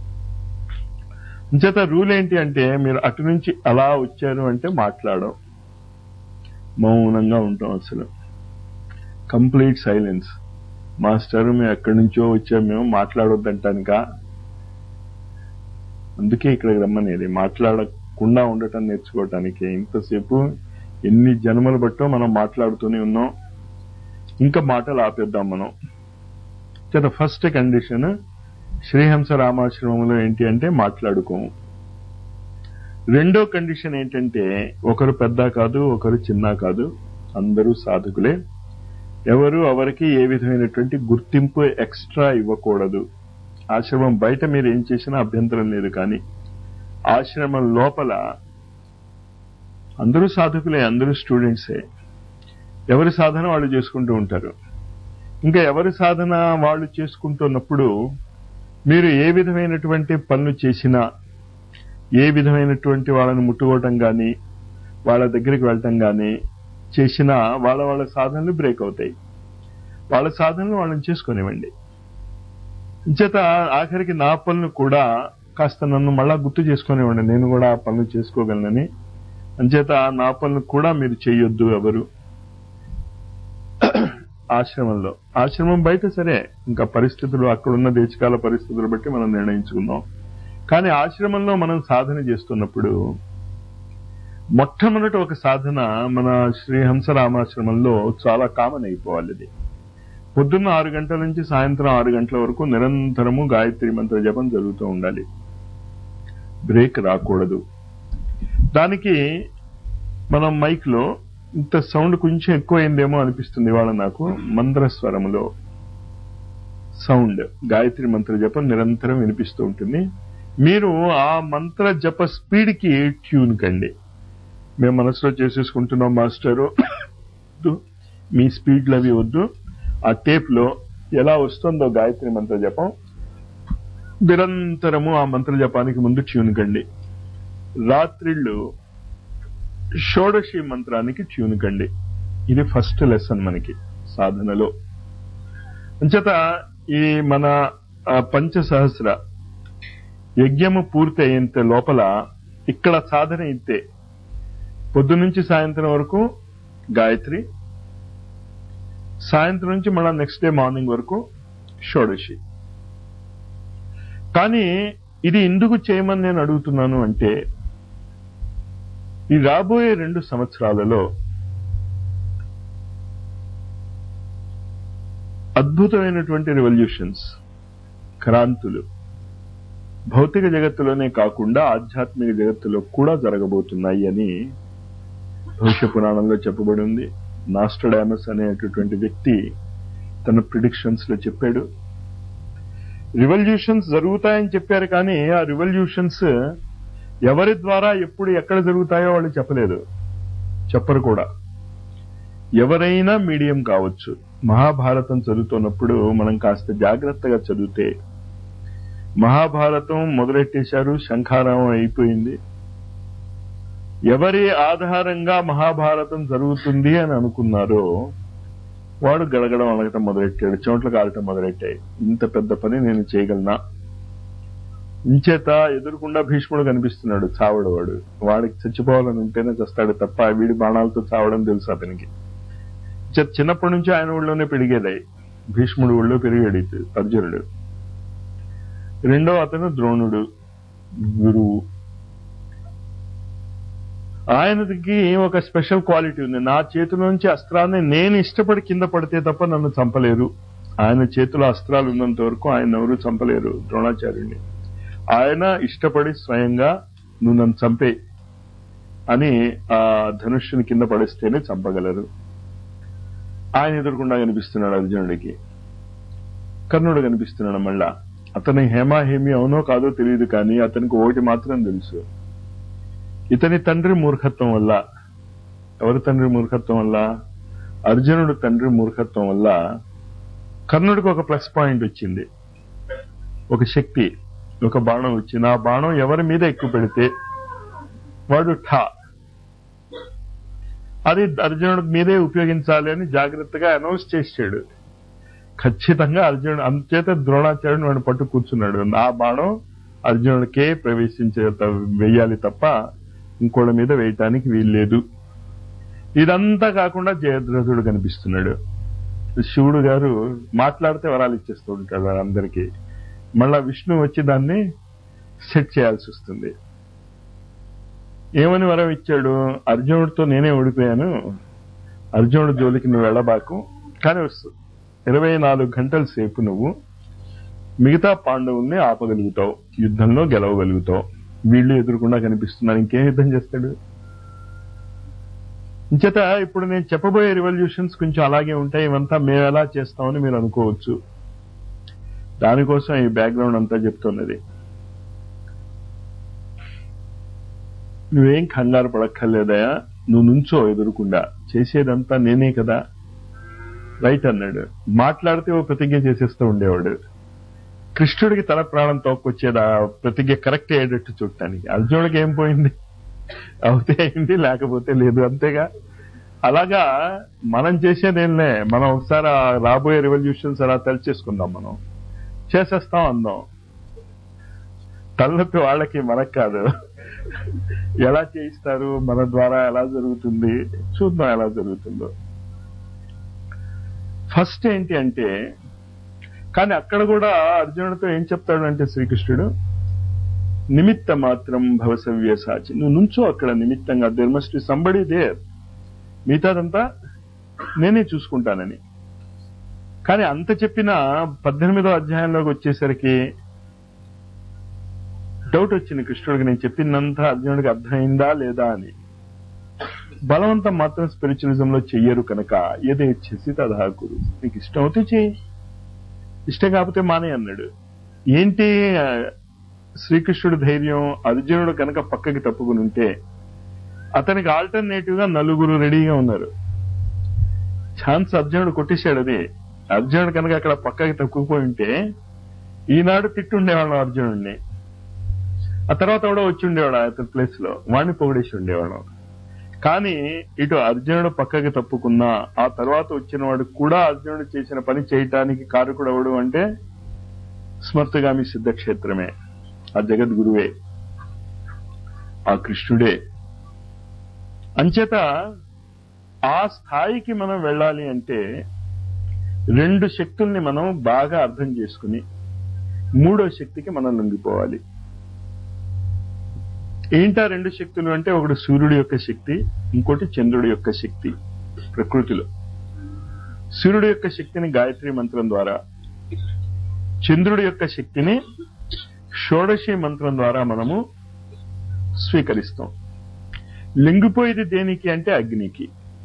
చేత రూల్ ఏంటి అంటే మీరు అటు నుంచి అలా వచ్చారు అంటే మాట్లాడడం మౌనంగా ఉంటాం అసలు కంప్లీట్ సైలెన్స్ మాస్టర్ మేము ఎక్కడి నుంచో వచ్చాము మేము మాట్లాడొద్దంటానిక అందుకే ఇక్కడికి రమ్మనేది మాట్లాడకుండా ఉండటం నేర్చుకోవటానికి ఇంతసేపు ఎన్ని జన్మలు బట్టో మనం మాట్లాడుతూనే ఉన్నాం ఇంకా మాటలు ఆపేద్దాం మనం చేత ఫస్ట్ కండిషన్ శ్రీహంస రామాశ్రమంలో ఏంటి అంటే మాట్లాడుకోము రెండో కండిషన్ ఏంటంటే ఒకరు పెద్ద కాదు ఒకరు చిన్న కాదు అందరూ సాధకులే ఎవరు ఎవరికి ఏ విధమైనటువంటి గుర్తింపు ఎక్స్ట్రా ఇవ్వకూడదు ఆశ్రమం బయట మీరు ఏం చేసినా అభ్యంతరం లేదు కానీ ఆశ్రమం లోపల అందరూ సాధకులే అందరూ స్టూడెంట్సే ఎవరి సాధన వాళ్ళు చేసుకుంటూ ఉంటారు ఇంకా ఎవరి సాధన వాళ్ళు చేసుకుంటున్నప్పుడు మీరు ఏ విధమైనటువంటి పనులు చేసినా ఏ విధమైనటువంటి వాళ్ళని ముట్టుకోవటం కానీ వాళ్ళ దగ్గరికి వెళ్ళటం కానీ చేసినా వాళ్ళ వాళ్ళ సాధనలు బ్రేక్ అవుతాయి వాళ్ళ సాధనలు వాళ్ళని చేసుకునివ్వండి చేత ఆఖరికి నా పనులు కూడా కాస్త నన్ను మళ్ళా గుర్తు చేసుకునివ్వండి నేను కూడా ఆ పనులు చేసుకోగలనని అంచేత నా పనులు కూడా మీరు చేయొద్దు ఎవరు ఆశ్రమంలో ఆశ్రమం బయట సరే ఇంకా పరిస్థితులు అక్కడున్న దేశకాల పరిస్థితులు బట్టి మనం నిర్ణయించుకుందాం కానీ ఆశ్రమంలో మనం సాధన చేస్తున్నప్పుడు మొట్టమొదటి ఒక సాధన మన శ్రీహంస రామాశ్రమంలో చాలా కామన్ అయిపోవాలి ఇది పొద్దున్న ఆరు గంటల నుంచి సాయంత్రం ఆరు గంటల వరకు నిరంతరము గాయత్రి మంత్ర జపం జరుగుతూ ఉండాలి బ్రేక్ రాకూడదు దానికి మనం మైక్ లో ఇంత సౌండ్ కొంచెం ఎక్కువైందేమో అనిపిస్తుంది ఇవాళ నాకు మంత్రస్వరములో సౌండ్ గాయత్రి మంత్ర జపం నిరంతరం వినిపిస్తూ ఉంటుంది మీరు ఆ మంత్ర జప స్పీడ్ కి ట్యూన్ కండి మేము మనసులో చేసేసుకుంటున్నాం మాస్టరు మీ స్పీడ్లు అవి వద్దు ఆ టేప్ లో ఎలా వస్తుందో గాయత్రి మంత్ర జపం నిరంతరము ఆ మంత్ర జపానికి ముందు ట్యూన్ కండి రాత్రిళ్ళు షోడశి మంత్రానికి ట్యూన్ కండి ఇది ఫస్ట్ లెసన్ మనకి సాధనలో అంచేత ఈ మన పంచ సహస్ర యజ్ఞము పూర్తి అయ్యేంత లోపల ఇక్కడ సాధన ఇంతే పొద్దు నుంచి సాయంత్రం వరకు గాయత్రి సాయంత్రం నుంచి మళ్ళా నెక్స్ట్ డే మార్నింగ్ వరకు షోడశి కానీ ఇది ఎందుకు చేయమని నేను అడుగుతున్నాను అంటే ఈ రాబోయే రెండు సంవత్సరాలలో అద్భుతమైనటువంటి రెవల్యూషన్స్ క్రాంతులు భౌతిక జగత్తులోనే కాకుండా ఆధ్యాత్మిక జగత్తులో కూడా జరగబోతున్నాయి అని భవిష్య పురాణంలో చెప్పబడి ఉంది నాస్టడామస్ అనేటటువంటి వ్యక్తి తన ప్రిడిక్షన్స్ లో చెప్పాడు రివల్యూషన్స్ జరుగుతాయని చెప్పారు కానీ ఆ రివల్యూషన్స్ ఎవరి ద్వారా ఎప్పుడు ఎక్కడ జరుగుతాయో వాళ్ళు చెప్పలేదు చెప్పరు కూడా ఎవరైనా మీడియం కావచ్చు మహాభారతం చదువుతున్నప్పుడు మనం కాస్త జాగ్రత్తగా చదివితే మహాభారతం మొదలెట్టేశారు శంఖారావం అయిపోయింది ఎవరి ఆధారంగా మహాభారతం జరుగుతుంది అని అనుకున్నారో వాడు గడగడం అనగటం మొదలెట్టాడు చోట్ల కాలటం మొదలెట్టాయి ఇంత పెద్ద పని నేను చేయగలనా ఇంచేత ఎదురుకుండా భీష్ముడు కనిపిస్తున్నాడు చావడు వాడు వాడికి చచ్చిపోవాలని ఉంటేనే చస్తాడు తప్ప వీడి బాణాలతో చావడం తెలుసు అతనికి చిన్నప్పటి నుంచి ఆయన ఊళ్ళోనే పెరిగేది భీష్ముడు ఊళ్ళో పెరిగాడు అర్జునుడు రెండో అతను ద్రోణుడు గురువు ఆయనకి ఒక స్పెషల్ క్వాలిటీ ఉంది నా చేతిలోంచి అస్త్రాన్ని నేను ఇష్టపడి కింద పడితే తప్ప నన్ను చంపలేరు ఆయన చేతిలో అస్త్రాలు ఉన్నంత వరకు ఆయన ఎవరు చంపలేరు ద్రోణాచార్యుడిని ఆయన ఇష్టపడి స్వయంగా నువ్వు నన్ను చంపే అని ఆ ధనుష్యుని కింద పడేస్తేనే చంపగలరు ఆయన ఎదురుకుండా కనిపిస్తున్నాడు అర్జునుడికి కర్ణుడు కనిపిస్తున్నాడు మళ్ళా అతని హేమాహేమి అవునో కాదో తెలియదు కానీ అతనికి ఒకటి మాత్రం తెలుసు ఇతని తండ్రి మూర్ఖత్వం వల్ల ఎవరి తండ్రి మూర్ఖత్వం వల్ల అర్జునుడు తండ్రి మూర్ఖత్వం వల్ల కర్ణుడికి ఒక ప్లస్ పాయింట్ వచ్చింది ఒక శక్తి ఒక బాణం వచ్చింది ఆ బాణం ఎవరి మీద ఎక్కువ పెడితే వాడు ఠా అది అర్జునుడి మీదే ఉపయోగించాలి అని జాగ్రత్తగా అనౌన్స్ చేసాడు ఖచ్చితంగా అర్జునుడు అంచేత ద్రోణాచార్యుడు వాడిని పట్టు కూర్చున్నాడు ఆ బాణం అర్జునుడికే ప్రవేశించే వెయ్యాలి తప్ప ఇంకోళ్ళ మీద వేయటానికి వీల్లేదు ఇదంతా కాకుండా జయద్రథుడు కనిపిస్తున్నాడు శివుడు గారు మాట్లాడితే వరాలు ఇచ్చేస్తూ ఉంటాడు వాళ్ళందరికీ మళ్ళా విష్ణు వచ్చి దాన్ని సెట్ చేయాల్సి వస్తుంది ఏమని వరం ఇచ్చాడు అర్జునుడితో నేనే ఓడిపోయాను అర్జునుడు జోలికి నువ్వు వెళ్ళబాకు కానీ వస్తు ఇరవై నాలుగు గంటల సేపు నువ్వు మిగతా పాండవుల్ని ఆపగలుగుతావు యుద్ధంలో గెలవగలుగుతావు వీళ్ళు ఎదురుకుండా కనిపిస్తున్నారు ఇంకేం యుద్ధం చేస్తాడు ఇంచేత ఇప్పుడు నేను చెప్పబోయే రివల్యూషన్స్ కొంచెం అలాగే ఉంటాయి ఇవంతా మేము ఎలా చేస్తామని మీరు అనుకోవచ్చు దానికోసం ఈ బ్యాక్గ్రౌండ్ అంతా చెప్తున్నది నువ్వేం కంగారు పడక్కర్లేదయా నువ్వు నుంచో ఎదురుకుండా చేసేదంతా నేనే కదా రైట్ అన్నాడు మాట్లాడితే ఓ ప్రతిజ్ఞ చేసేస్తూ ఉండేవాడు కృష్ణుడికి తల ప్రాణం తోక్కొచ్చేది ఆ ప్రతిజ్ఞ కరెక్ట్ అయ్యేటట్టు చూడటానికి అర్జునుడికి ఏం పోయింది అవుతే అయింది లేకపోతే లేదు అంతేగా అలాగా మనం చేసేదేంలే మనం ఒకసారి ఆ రాబోయే రెవల్యూషన్స్ అలా తలిచేసుకుందాం మనం చేసేస్తాం అందాం తలనొప్పి వాళ్ళకి మనకు కాదు ఎలా చేయిస్తారు మన ద్వారా ఎలా జరుగుతుంది చూద్దాం ఎలా జరుగుతుందో ఫస్ట్ ఏంటి అంటే కానీ అక్కడ కూడా అర్జునుడితో ఏం చెప్తాడు అంటే శ్రీకృష్ణుడు నిమిత్త మాత్రం భవసవ్య సాచి నువ్వు నుంచో అక్కడ నిమిత్తంగా దెర్ మస్ట్ సంబడి దేర్ మిగతాదంతా నేనే చూసుకుంటానని కానీ అంత చెప్పిన పద్దెనిమిదో అధ్యాయంలోకి వచ్చేసరికి డౌట్ వచ్చింది కృష్ణుడికి నేను చెప్పిందంతా అర్జునుడికి అర్థమైందా లేదా అని బలవంతం మాత్రం స్పిరిచువలిజం లో చెయ్యరు కనుక ఏదో ఇచ్చేసి తదాకురు నీకు ఇష్టం అవుతే చెయ్యి ఇష్టం కాకపోతే మానే అన్నాడు ఏంటి శ్రీకృష్ణుడు ధైర్యం అర్జునుడు కనుక పక్కకి తప్పుకుని ఉంటే అతనికి ఆల్టర్నేటివ్ గా నలుగురు రెడీగా ఉన్నారు ఛాన్స్ అర్జునుడు కొట్టేశాడు అది అర్జునుడు కనుక అక్కడ పక్కకి తప్పుకుపోయి ఉంటే ఈనాడు తిట్టుండేవాళ్ళం అర్జునుడిని ఆ తర్వాత కూడా వచ్చి ఉండేవాడు అతని ప్లేస్ లో వాడిని పొగిడేసి ఉండేవాడు కానీ ఇటు అర్జునుడు పక్కకి తప్పుకున్నా ఆ తర్వాత వచ్చిన వాడు కూడా అర్జునుడు చేసిన పని చేయటానికి కారకుడు అవడు అంటే స్మర్తగామి సిద్ధక్షేత్రమే ఆ జగద్గురువే ఆ కృష్ణుడే అంచేత ఆ స్థాయికి మనం వెళ్ళాలి అంటే రెండు శక్తుల్ని మనం బాగా అర్థం చేసుకుని మూడో శక్తికి మనం లొంగిపోవాలి ఏంటా రెండు శక్తులు అంటే ఒకటి సూర్యుడి యొక్క శక్తి ఇంకోటి చంద్రుడి యొక్క శక్తి ప్రకృతిలో సూర్యుడి యొక్క శక్తిని గాయత్రి మంత్రం ద్వారా చంద్రుడి యొక్క శక్తిని షోడశి మంత్రం ద్వారా మనము స్వీకరిస్తాం లింగిపోయేది దేనికి అంటే అగ్నికి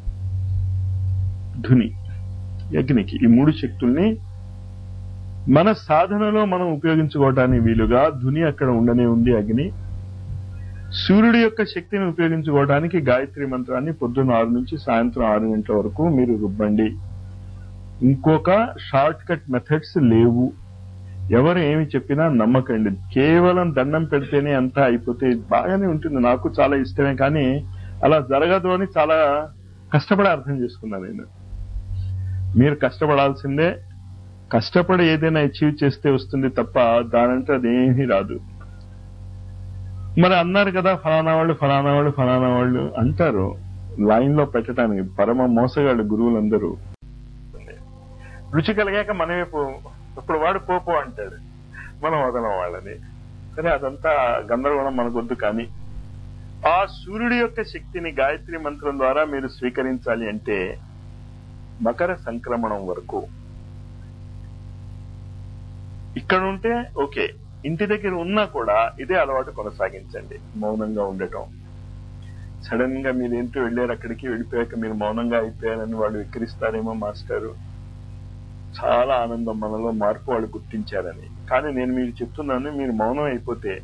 ధుని అగ్నికి ఈ మూడు శక్తుల్ని మన సాధనలో మనం ఉపయోగించుకోవటానికి వీలుగా ధుని అక్కడ ఉండనే ఉంది అగ్ని సూర్యుడి యొక్క శక్తిని ఉపయోగించుకోవడానికి గాయత్రి మంత్రాన్ని పొద్దున్న ఆరు నుంచి సాయంత్రం ఆరు గంటల వరకు మీరు రుబ్బండి ఇంకొక షార్ట్ కట్ మెథడ్స్ లేవు ఎవరు ఏమి చెప్పినా నమ్మకండి కేవలం దండం పెడితేనే అంతా అయిపోతే బాగానే ఉంటుంది నాకు చాలా ఇష్టమే కానీ అలా జరగదు అని చాలా కష్టపడి అర్థం చేసుకున్నాను నేను మీరు కష్టపడాల్సిందే కష్టపడి ఏదైనా అచీవ్ చేస్తే వస్తుంది తప్ప దానంటే అదేమీ రాదు మరి అన్నారు కదా ఫలానా వాళ్ళు ఫలానా వాళ్ళు ఫలానా వాళ్ళు అంటారు లైన్ లో పెట్టడానికి పరమ మోసగాడు గురువులందరూ రుచి కలిగాక మనమే పో ఇప్పుడు వాడు పోపో అంటాడు మనం వదలం వాళ్ళని సరే అదంతా గందరగోళం మనకొద్దు కానీ ఆ సూర్యుడి యొక్క శక్తిని గాయత్రి మంత్రం ద్వారా మీరు స్వీకరించాలి అంటే మకర సంక్రమణం వరకు ఇక్కడ ఉంటే ఓకే ఇంటి దగ్గర ఉన్నా కూడా ఇదే అలవాటు కొనసాగించండి మౌనంగా ఉండటం సడన్ గా మీరు ఏంటో వెళ్ళారు అక్కడికి వెళ్ళిపోయాక మీరు మౌనంగా అయిపోయారని వాళ్ళు విక్రిస్తారేమో మాస్టారు చాలా ఆనందం మనలో మార్పు వాళ్ళు గుర్తించారని కానీ నేను మీకు చెప్తున్నాను మీరు మౌనం అయిపోతే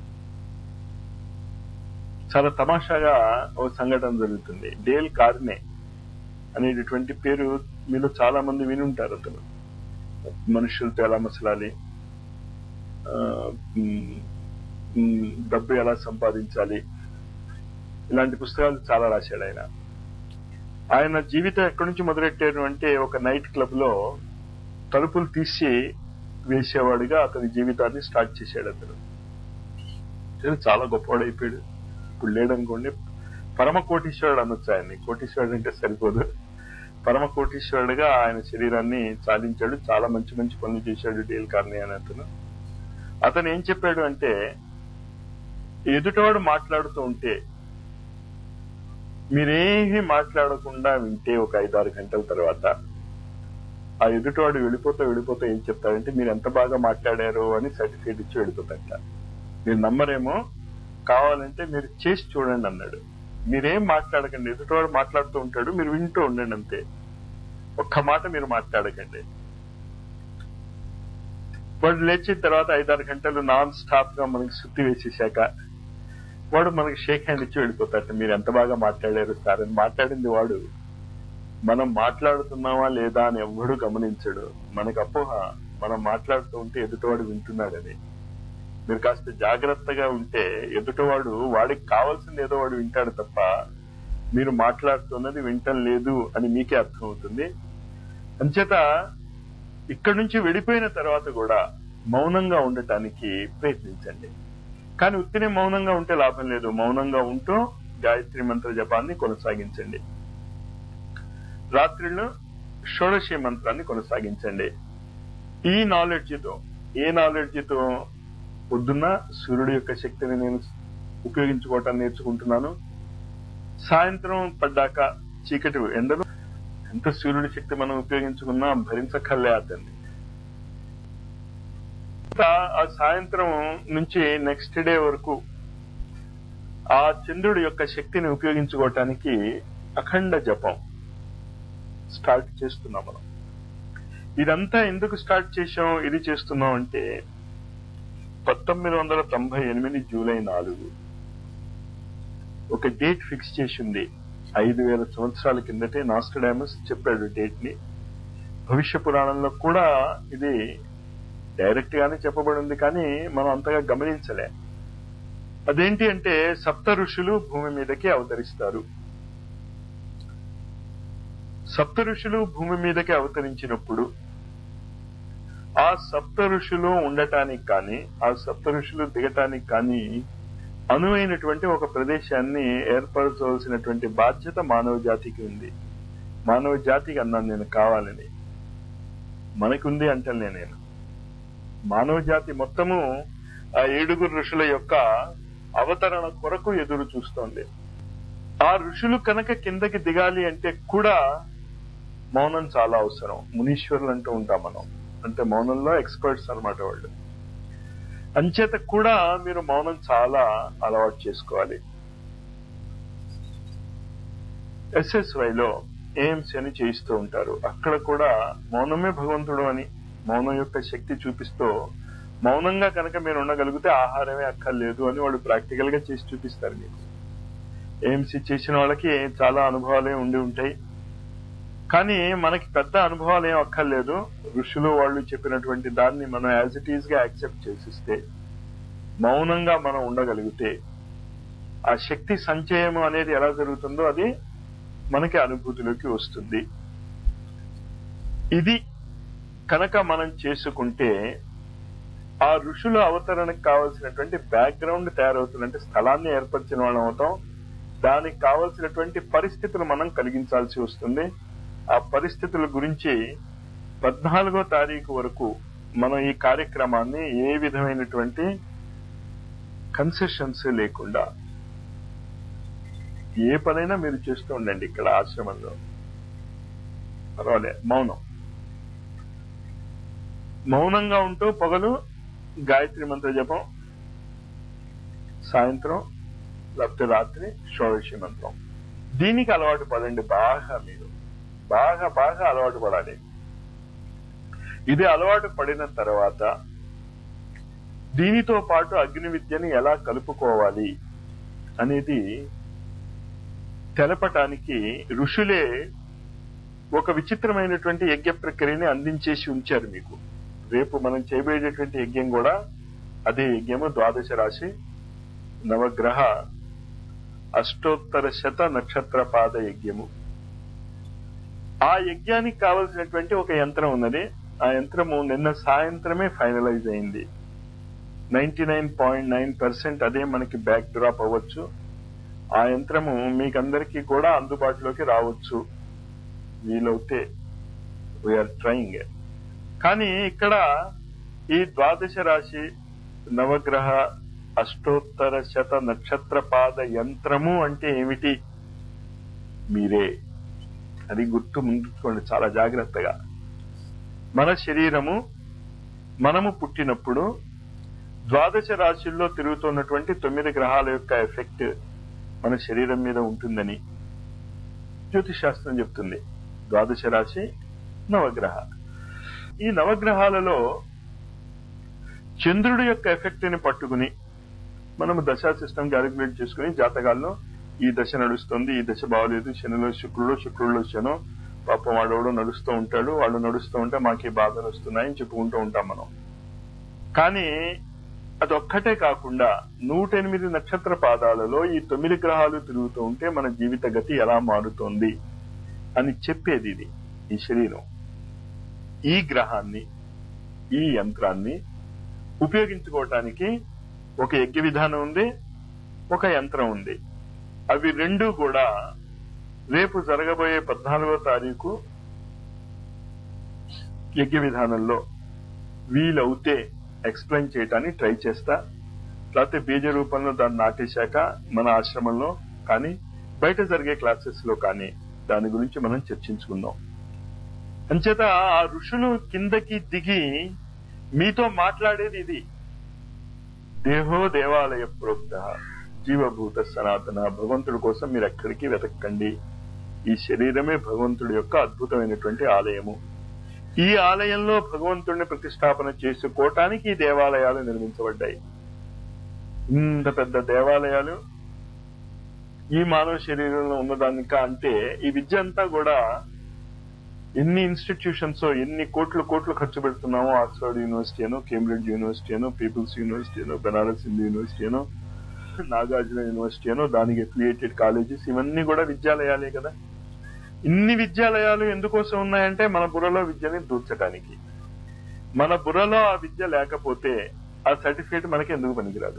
చాలా తమాషాగా ఓ సంఘటన జరుగుతుంది డేల్ కార్నే అనేటటువంటి పేరు మీలో చాలా మంది వినుంటారు అతను మనుషులతో ఎలా మసలాలి ఆ, ఉమ్, ఉమ్, డబ్బు ఎలా సంపాదించాలి ఇలాంటి పుస్తకాలు చాలా రాశాడు ఆయన ఆయన జీవితం ఎక్కడి నుంచి మొదలెట్టారు అంటే ఒక నైట్ క్లబ్ లో తలుపులు తీసి వేసేవాడిగా అతని జీవితాన్ని స్టార్ట్ చేశాడు అతను అతను చాలా గొప్పవాడు అయిపోయాడు ఇప్పుడు లేడనుకోండి పరమ కోటీశ్వరుడు అనొచ్చు ఆయన్ని కోటీశ్వరుడు అంటే సరిపోదు పరమ కోటీశ్వరుడుగా ఆయన శరీరాన్ని సాధించాడు చాలా మంచి మంచి పనులు చేశాడు డేల్ కార్ని అని అతను అతను ఏం చెప్పాడు అంటే ఎదుటవాడు మాట్లాడుతూ ఉంటే మీరేమీ మాట్లాడకుండా వింటే ఒక ఐదారు గంటల తర్వాత ఆ ఎదుటివాడు వెళ్ళిపోతా వెళ్ళిపోతా ఏం చెప్తాడంటే మీరు ఎంత బాగా మాట్లాడారు అని సర్టిఫికేట్ ఇచ్చి వెళ్ళిపోతాట మీరు నమ్మరేమో కావాలంటే మీరు చేసి చూడండి అన్నాడు మీరేం మాట్లాడకండి ఎదుటివాడు మాట్లాడుతూ ఉంటాడు మీరు వింటూ ఉండండి అంతే ఒక్క మాట మీరు మాట్లాడకండి వాడు లేచిన తర్వాత ఐదారు గంటలు నాన్ స్టాప్ గా మనకి సుత్తి వేసేసాక వాడు మనకి షేక్ హ్యాండ్ ఇచ్చి వెళ్ళిపోతాడు మీరు ఎంత బాగా మాట్లాడారు సార్ అని మాట్లాడింది వాడు మనం మాట్లాడుతున్నావా లేదా అని ఎవ్వడు గమనించడు మనకు అపోహ మనం మాట్లాడుతూ ఉంటే ఎదుటివాడు వింటున్నాడని మీరు కాస్త జాగ్రత్తగా ఉంటే ఎదుటివాడు వాడికి కావాల్సింది ఏదో వాడు వింటాడు తప్ప మీరు మాట్లాడుతున్నది వింటం లేదు అని మీకే అర్థమవుతుంది అంచేత ఇక్కడి నుంచి వెళ్ళిపోయిన తర్వాత కూడా మౌనంగా ఉండటానికి ప్రయత్నించండి కానీ ఉత్తినే మౌనంగా ఉంటే లాభం లేదు మౌనంగా ఉంటూ గాయత్రి మంత్ర జపాన్ని కొనసాగించండి రాత్రిళ్ళు షోడశి మంత్రాన్ని కొనసాగించండి ఈ నాలెడ్జ్తో ఏ నాలెడ్జ్తో పొద్దున్న సూర్యుడి యొక్క శక్తిని నేను ఉపయోగించుకోవటాన్ని నేర్చుకుంటున్నాను సాయంత్రం పడ్డాక చీకటి ఎండలు ఎంత సూర్యుడి శక్తి మనం ఉపయోగించుకున్నా భరించక్కర్లే అతన్ని ఆ సాయంత్రం నుంచి నెక్స్ట్ డే వరకు ఆ చంద్రుడి యొక్క శక్తిని ఉపయోగించుకోవటానికి అఖండ జపం స్టార్ట్ చేస్తున్నాం మనం ఇదంతా ఎందుకు స్టార్ట్ చేశాం ఇది చేస్తున్నాం అంటే పంతొమ్మిది వందల తొంభై ఎనిమిది జూలై నాలుగు ఒక డేట్ ఫిక్స్ చేసింది ఐదు వేల సంవత్సరాల కిందటే నాస్టడామస్ చెప్పాడు డేట్ ని భవిష్య పురాణంలో కూడా ఇది డైరెక్ట్ గానే చెప్పబడి ఉంది కానీ మనం అంతగా గమనించలే అదేంటి అంటే సప్త ఋషులు భూమి మీదకి అవతరిస్తారు సప్త ఋషులు భూమి మీదకి అవతరించినప్పుడు ఆ సప్త ఋషులు ఉండటానికి కానీ ఆ సప్త ఋషులు దిగటానికి కానీ అనువైనటువంటి ఒక ప్రదేశాన్ని ఏర్పరచవలసినటువంటి బాధ్యత మానవ జాతికి ఉంది మానవ జాతికి అన్నాను నేను కావాలని మనకుంది అంటలే నేను మానవ జాతి మొత్తము ఆ ఏడుగురు ఋషుల యొక్క అవతరణ కొరకు ఎదురు చూస్తోంది ఆ ఋషులు కనుక కిందకి దిగాలి అంటే కూడా మౌనం చాలా అవసరం మునీశ్వరులు అంటూ ఉంటాం మనం అంటే మౌనంలో ఎక్స్పర్ట్స్ అనమాట వాళ్ళు అంచేత కూడా మీరు మౌనం చాలా అలవాటు చేసుకోవాలి ఎస్ఎస్వైలో ఎయిమ్స్ అని చేయిస్తూ ఉంటారు అక్కడ కూడా మౌనమే భగవంతుడు అని మౌనం యొక్క శక్తి చూపిస్తూ మౌనంగా కనుక మీరు ఉండగలిగితే ఆహారమే అక్కర్లేదు అని వాళ్ళు ప్రాక్టికల్ గా చేసి చూపిస్తారు మీకు ఎయిమ్స్ చేసిన వాళ్ళకి చాలా అనుభవాలే ఉండి ఉంటాయి కానీ మనకి పెద్ద అనుభవాలు ఏం అక్కర్లేదు ఋషులు వాళ్ళు చెప్పినటువంటి దాన్ని మనం యాజ్ ఇట్ ఈజ్ గా యాక్సెప్ట్ చేసిస్తే మౌనంగా మనం ఉండగలిగితే ఆ శక్తి సంచయం అనేది ఎలా జరుగుతుందో అది మనకి అనుభూతిలోకి వస్తుంది ఇది కనుక మనం చేసుకుంటే ఆ ఋషుల అవతరణకు కావలసినటువంటి బ్యాక్గ్రౌండ్ తయారవుతుందంటే స్థలాన్ని ఏర్పరిచిన వాళ్ళం అవుతాం దానికి కావలసినటువంటి పరిస్థితులు మనం కలిగించాల్సి వస్తుంది ఆ పరిస్థితుల గురించి పద్నాలుగో తారీఖు వరకు మనం ఈ కార్యక్రమాన్ని ఏ విధమైనటువంటి కన్సెషన్స్ లేకుండా ఏ పనైనా మీరు చేస్తూ ఉండండి ఇక్కడ ఆశ్రమంలో పర్వాలే మౌనం మౌనంగా ఉంటూ పొగలు గాయత్రి మంత్ర జపం సాయంత్రం లేకపోతే రాత్రి షోడశి మంత్రం దీనికి అలవాటు పడండి బాగా మీరు బాగా బాగా అలవాటు పడాలి ఇది అలవాటు పడిన తర్వాత దీనితో పాటు అగ్ని విద్యని ఎలా కలుపుకోవాలి అనేది తెలపటానికి ఋషులే ఒక విచిత్రమైనటువంటి యజ్ఞ ప్రక్రియని అందించేసి ఉంచారు మీకు రేపు మనం చేయబోయేటటువంటి యజ్ఞం కూడా అదే యజ్ఞము ద్వాదశ రాశి నవగ్రహ అష్టోత్తర శత నక్షత్ర పాద యజ్ఞము ఆ యజ్ఞానికి కావలసినటువంటి ఒక యంత్రం ఉన్నది ఆ యంత్రము నిన్న సాయంత్రమే ఫైనలైజ్ అయింది ninety nine point nine percent అదే మనకి బ్యాక్ డ్రాప్ అవ్వచ్చు ఆ యంత్రము మీకందరికీ కూడా అందుబాటులోకి రావచ్చు వీలవుతే వీఆర్ ట్రయింగ్ కానీ ఇక్కడ ఈ ద్వాదశ రాశి నవగ్రహ అష్టోత్తర శత నక్షత్ర పాద యంత్రము అంటే ఏమిటి మీరే అది గుర్తు ముందుకోండి చాలా జాగ్రత్తగా మన శరీరము మనము పుట్టినప్పుడు ద్వాదశ రాశుల్లో తిరుగుతున్నటువంటి తొమ్మిది గ్రహాల యొక్క ఎఫెక్ట్ మన శరీరం మీద ఉంటుందని జ్యోతిష్ శాస్త్రం చెప్తుంది ద్వాదశ రాశి నవగ్రహ ఈ నవగ్రహాలలో చంద్రుడి యొక్క ఎఫెక్ట్ ని పట్టుకుని మనము దశా సిస్టమ్ క్యాలిక్యులేట్ చేసుకుని జాతకాల్లో ఈ దశ నడుస్తుంది ఈ దశ బాగలేదు శనిలో శుక్రుడు శుక్రుడిలో శను పాపం వాడవాడు నడుస్తూ ఉంటాడు వాళ్ళు నడుస్తూ ఉంటే మాకు ఈ బాధలు వస్తున్నాయని చెప్పుకుంటూ ఉంటాం మనం కానీ అదొక్కటే కాకుండా నూట ఎనిమిది నక్షత్ర పాదాలలో ఈ తొమ్మిది గ్రహాలు తిరుగుతూ ఉంటే మన జీవిత గతి ఎలా మారుతోంది అని చెప్పేది ఇది ఈ శరీరం ఈ గ్రహాన్ని ఈ యంత్రాన్ని ఉపయోగించుకోవటానికి ఒక యజ్ఞ విధానం ఉంది ఒక యంత్రం ఉంది అవి రెండు కూడా రేపు జరగబోయే పద్నాలుగో తారీఖు యజ్ఞ విధానంలో వీలవుతే ఎక్స్ప్లెయిన్ చేయటానికి ట్రై చేస్తా లేకపోతే బీజ రూపంలో దాన్ని నాటేశాక మన ఆశ్రమంలో కానీ బయట జరిగే క్లాసెస్ లో కానీ దాని గురించి మనం చర్చించుకుందాం అంచేత ఆ ఋషులు కిందకి దిగి మీతో మాట్లాడేది ఇది దేహో దేవాలయ ప్రోక్త జీవభూత సనాతన భగవంతుడి కోసం మీరు ఎక్కడికి వెతకండి ఈ శరీరమే భగవంతుడి యొక్క అద్భుతమైనటువంటి ఆలయము ఈ ఆలయంలో భగవంతుడిని ప్రతిష్టాపన చేసుకోవటానికి ఈ దేవాలయాలు నిర్మించబడ్డాయి ఇంత పెద్ద దేవాలయాలు ఈ మానవ శరీరంలో ఉన్నదానిక అంటే ఈ విద్య అంతా కూడా ఎన్ని ఇన్స్టిట్యూషన్స్ ఎన్ని కోట్లు కోట్లు ఖర్చు పెడుతున్నామో ఆక్స్ఫర్డ్ యూనివర్సిటీ అనో కేంబ్రిడ్జ్ యూనివర్సిటీ అనో పీపుల్స్ యూనివర్సిటీ అనో బెనారస్ హిందూ యూనివర్సిటీ అనో నాగార్జున యూనివర్సిటీ అనో దానికి అఫిలియేటెడ్ కాలేజెస్ ఇవన్నీ కూడా విద్యాలయాలే కదా ఇన్ని విద్యాలయాలు ఎందుకోసం ఉన్నాయంటే మన బుర్రలో విద్యని దూర్చడానికి మన బుర్రలో ఆ విద్య లేకపోతే ఆ సర్టిఫికేట్ మనకి ఎందుకు పనికిరాదు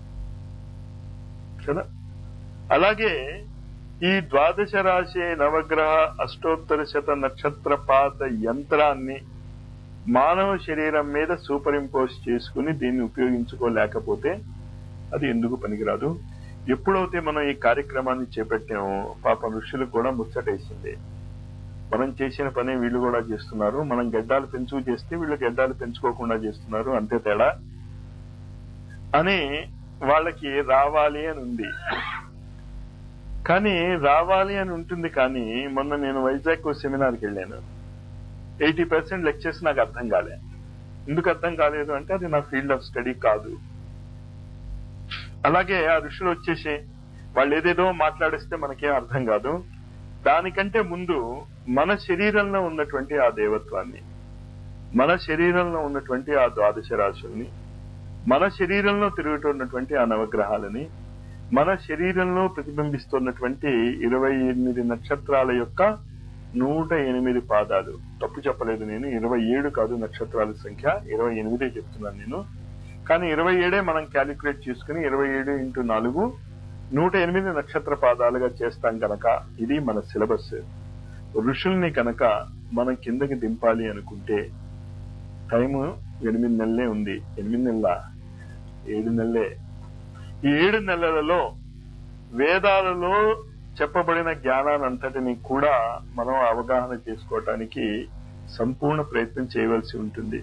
కదా అలాగే ఈ ద్వాదశ రాశి నవగ్రహ అష్టోత్తర శత నక్షత్ర పాత యంత్రాన్ని మానవ శరీరం మీద సూపర్ ఇంపోజ్ చేసుకుని దీన్ని ఉపయోగించుకోలేకపోతే అది ఎందుకు పనికిరాదు ఎప్పుడైతే మనం ఈ కార్యక్రమాన్ని చేపట్టామో పాప ఋషులకు కూడా ముచ్చటేసింది మనం చేసిన పని వీళ్ళు కూడా చేస్తున్నారు మనం గడ్డాలు పెంచు చేస్తే వీళ్ళు గడ్డాలు పెంచుకోకుండా చేస్తున్నారు అంతే తేడా అని వాళ్ళకి రావాలి అని ఉంది కానీ రావాలి అని ఉంటుంది కానీ మొన్న నేను వైజాగ్ సెమినార్కి వెళ్ళాను ఎయిటీ పర్సెంట్ లెక్చర్స్ నాకు అర్థం కాలే ఎందుకు అర్థం కాలేదు అంటే అది నా ఫీల్డ్ ఆఫ్ స్టడీ కాదు అలాగే ఆ ఋషులు వచ్చేసి వాళ్ళు ఏదేదో మాట్లాడిస్తే మనకేం అర్థం కాదు దానికంటే ముందు మన శరీరంలో ఉన్నటువంటి ఆ దేవత్వాన్ని మన శరీరంలో ఉన్నటువంటి ఆ ద్వాదశ రాశుల్ని మన శరీరంలో తిరుగుతున్నటువంటి ఆ నవగ్రహాలని మన శరీరంలో ప్రతిబింబిస్తున్నటువంటి ఇరవై ఎనిమిది నక్షత్రాల యొక్క నూట ఎనిమిది పాదాలు తప్పు చెప్పలేదు నేను ఇరవై ఏడు కాదు నక్షత్రాల సంఖ్య ఇరవై ఎనిమిదే చెప్తున్నాను నేను కానీ ఇరవై ఏడే మనం క్యాలిక్యులేట్ చేసుకుని ఇరవై ఏడు ఇంటూ నాలుగు నూట ఎనిమిది నక్షత్ర పాదాలుగా చేస్తాం కనుక ఇది మన సిలబస్ ఋషుల్ని కనుక మనం కిందకి దింపాలి అనుకుంటే టైము ఎనిమిది నెలలే ఉంది ఎనిమిది నెలల ఏడు నెలలే ఈ ఏడు నెలలలో వేదాలలో చెప్పబడిన జ్ఞానానంతటిని కూడా మనం అవగాహన చేసుకోవటానికి సంపూర్ణ ప్రయత్నం చేయవలసి ఉంటుంది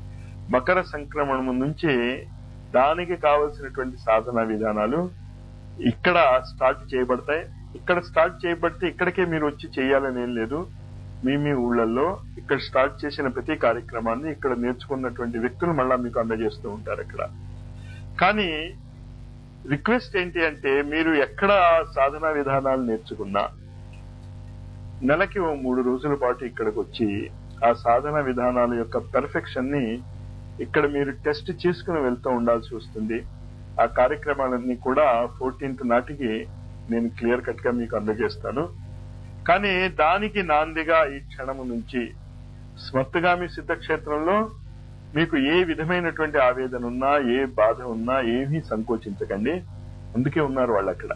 మకర సంక్రమణం నుంచి దానికి కావలసినటువంటి సాధన విధానాలు ఇక్కడ స్టార్ట్ చేయబడతాయి ఇక్కడ స్టార్ట్ చేయబడితే ఇక్కడికే మీరు వచ్చి చేయాలని ఏం లేదు మీ మీ ఊళ్ళల్లో ఇక్కడ స్టార్ట్ చేసిన ప్రతి కార్యక్రమాన్ని ఇక్కడ నేర్చుకున్నటువంటి వ్యక్తులు మళ్ళా మీకు అందజేస్తూ ఉంటారు ఇక్కడ కానీ రిక్వెస్ట్ ఏంటి అంటే మీరు ఎక్కడ సాధనా విధానాలు నేర్చుకున్నా నెలకి ఓ మూడు రోజుల పాటు ఇక్కడికి వచ్చి ఆ సాధన విధానాల యొక్క పెర్ఫెక్షన్ ని ఇక్కడ మీరు టెస్ట్ చేసుకుని వెళ్తూ ఉండాల్సి వస్తుంది ఆ కార్యక్రమాలన్నీ కూడా ఫోర్టీన్త్ నాటికి నేను క్లియర్ కట్ గా మీకు అందజేస్తాను కానీ దానికి నాందిగా ఈ క్షణము నుంచి స్మర్తగామి సిద్ధక్షేత్రంలో మీకు ఏ విధమైనటువంటి ఆవేదన ఉన్నా ఏ బాధ ఉన్నా ఏమీ సంకోచించకండి అందుకే ఉన్నారు వాళ్ళు అక్కడ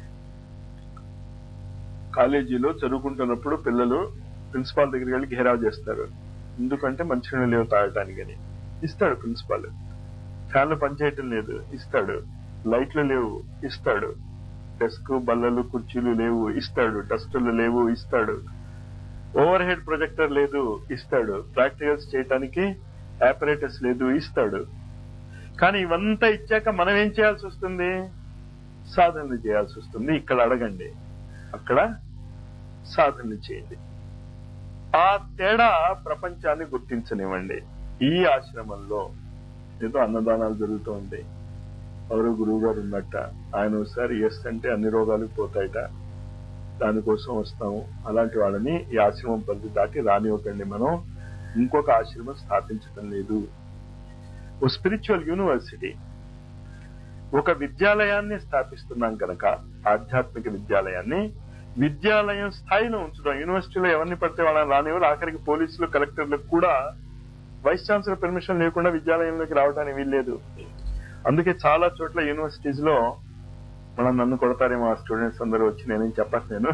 కాలేజీలో చదువుకుంటున్నప్పుడు పిల్లలు ప్రిన్సిపాల్ దగ్గరికి వెళ్ళి ఘేరావ్ చేస్తారు ఎందుకంటే మంచినీళ్ళు లేవు తాగటానికి అని ఇస్తాడు ప్రిన్సిపాల్ ఫ్యాన్లు పనిచేయటం లేదు ఇస్తాడు లైట్లు లేవు ఇస్తాడు డెస్క్ బల్లలు కుర్చీలు లేవు ఇస్తాడు డస్టులు లేవు ఇస్తాడు ఓవర్ హెడ్ ప్రొజెక్టర్ లేదు ఇస్తాడు ప్రాక్టికల్స్ చేయటానికి ఆపరేటర్స్ లేదు ఇస్తాడు కానీ ఇవంతా ఇచ్చాక మనం ఏం చేయాల్సి వస్తుంది సాధనలు చేయాల్సి వస్తుంది ఇక్కడ అడగండి అక్కడ సాధనలు చేయండి ఆ తేడా ప్రపంచాన్ని గుర్తించనివ్వండి ఈ ఆశ్రమంలో ఏదో అన్నదానాలు జరుగుతూ ఉంటాయి ఎవరో గురువు గారు ఉన్నట్ట ఆయన ఒకసారి ఎస్ అంటే అన్ని రోగాలు పోతాయట దానికోసం వస్తాము అలాంటి వాళ్ళని ఈ ఆశ్రమం పరిధి దాటి రానివ్వకండి మనం ఇంకొక ఆశ్రమం స్థాపించడం లేదు ఓ స్పిరిచువల్ యూనివర్సిటీ ఒక విద్యాలయాన్ని స్థాపిస్తున్నాం కనుక ఆధ్యాత్మిక విద్యాలయాన్ని విద్యాలయం స్థాయిలో ఉంచడం యూనివర్సిటీలో ఎవరిని పడితే వాళ్ళని రానివ్వరు ఆఖరికి పోలీసులు కలెక్టర్లకు కూడా వైస్ ఛాన్సలర్ పర్మిషన్ లేకుండా విద్యాలయంలోకి రావడానికి వీల్లేదు అందుకే చాలా చోట్ల యూనివర్సిటీస్ లో మనం నన్ను కొడతారేమో ఆ స్టూడెంట్స్ అందరూ వచ్చి నేనేం చెప్పను నేను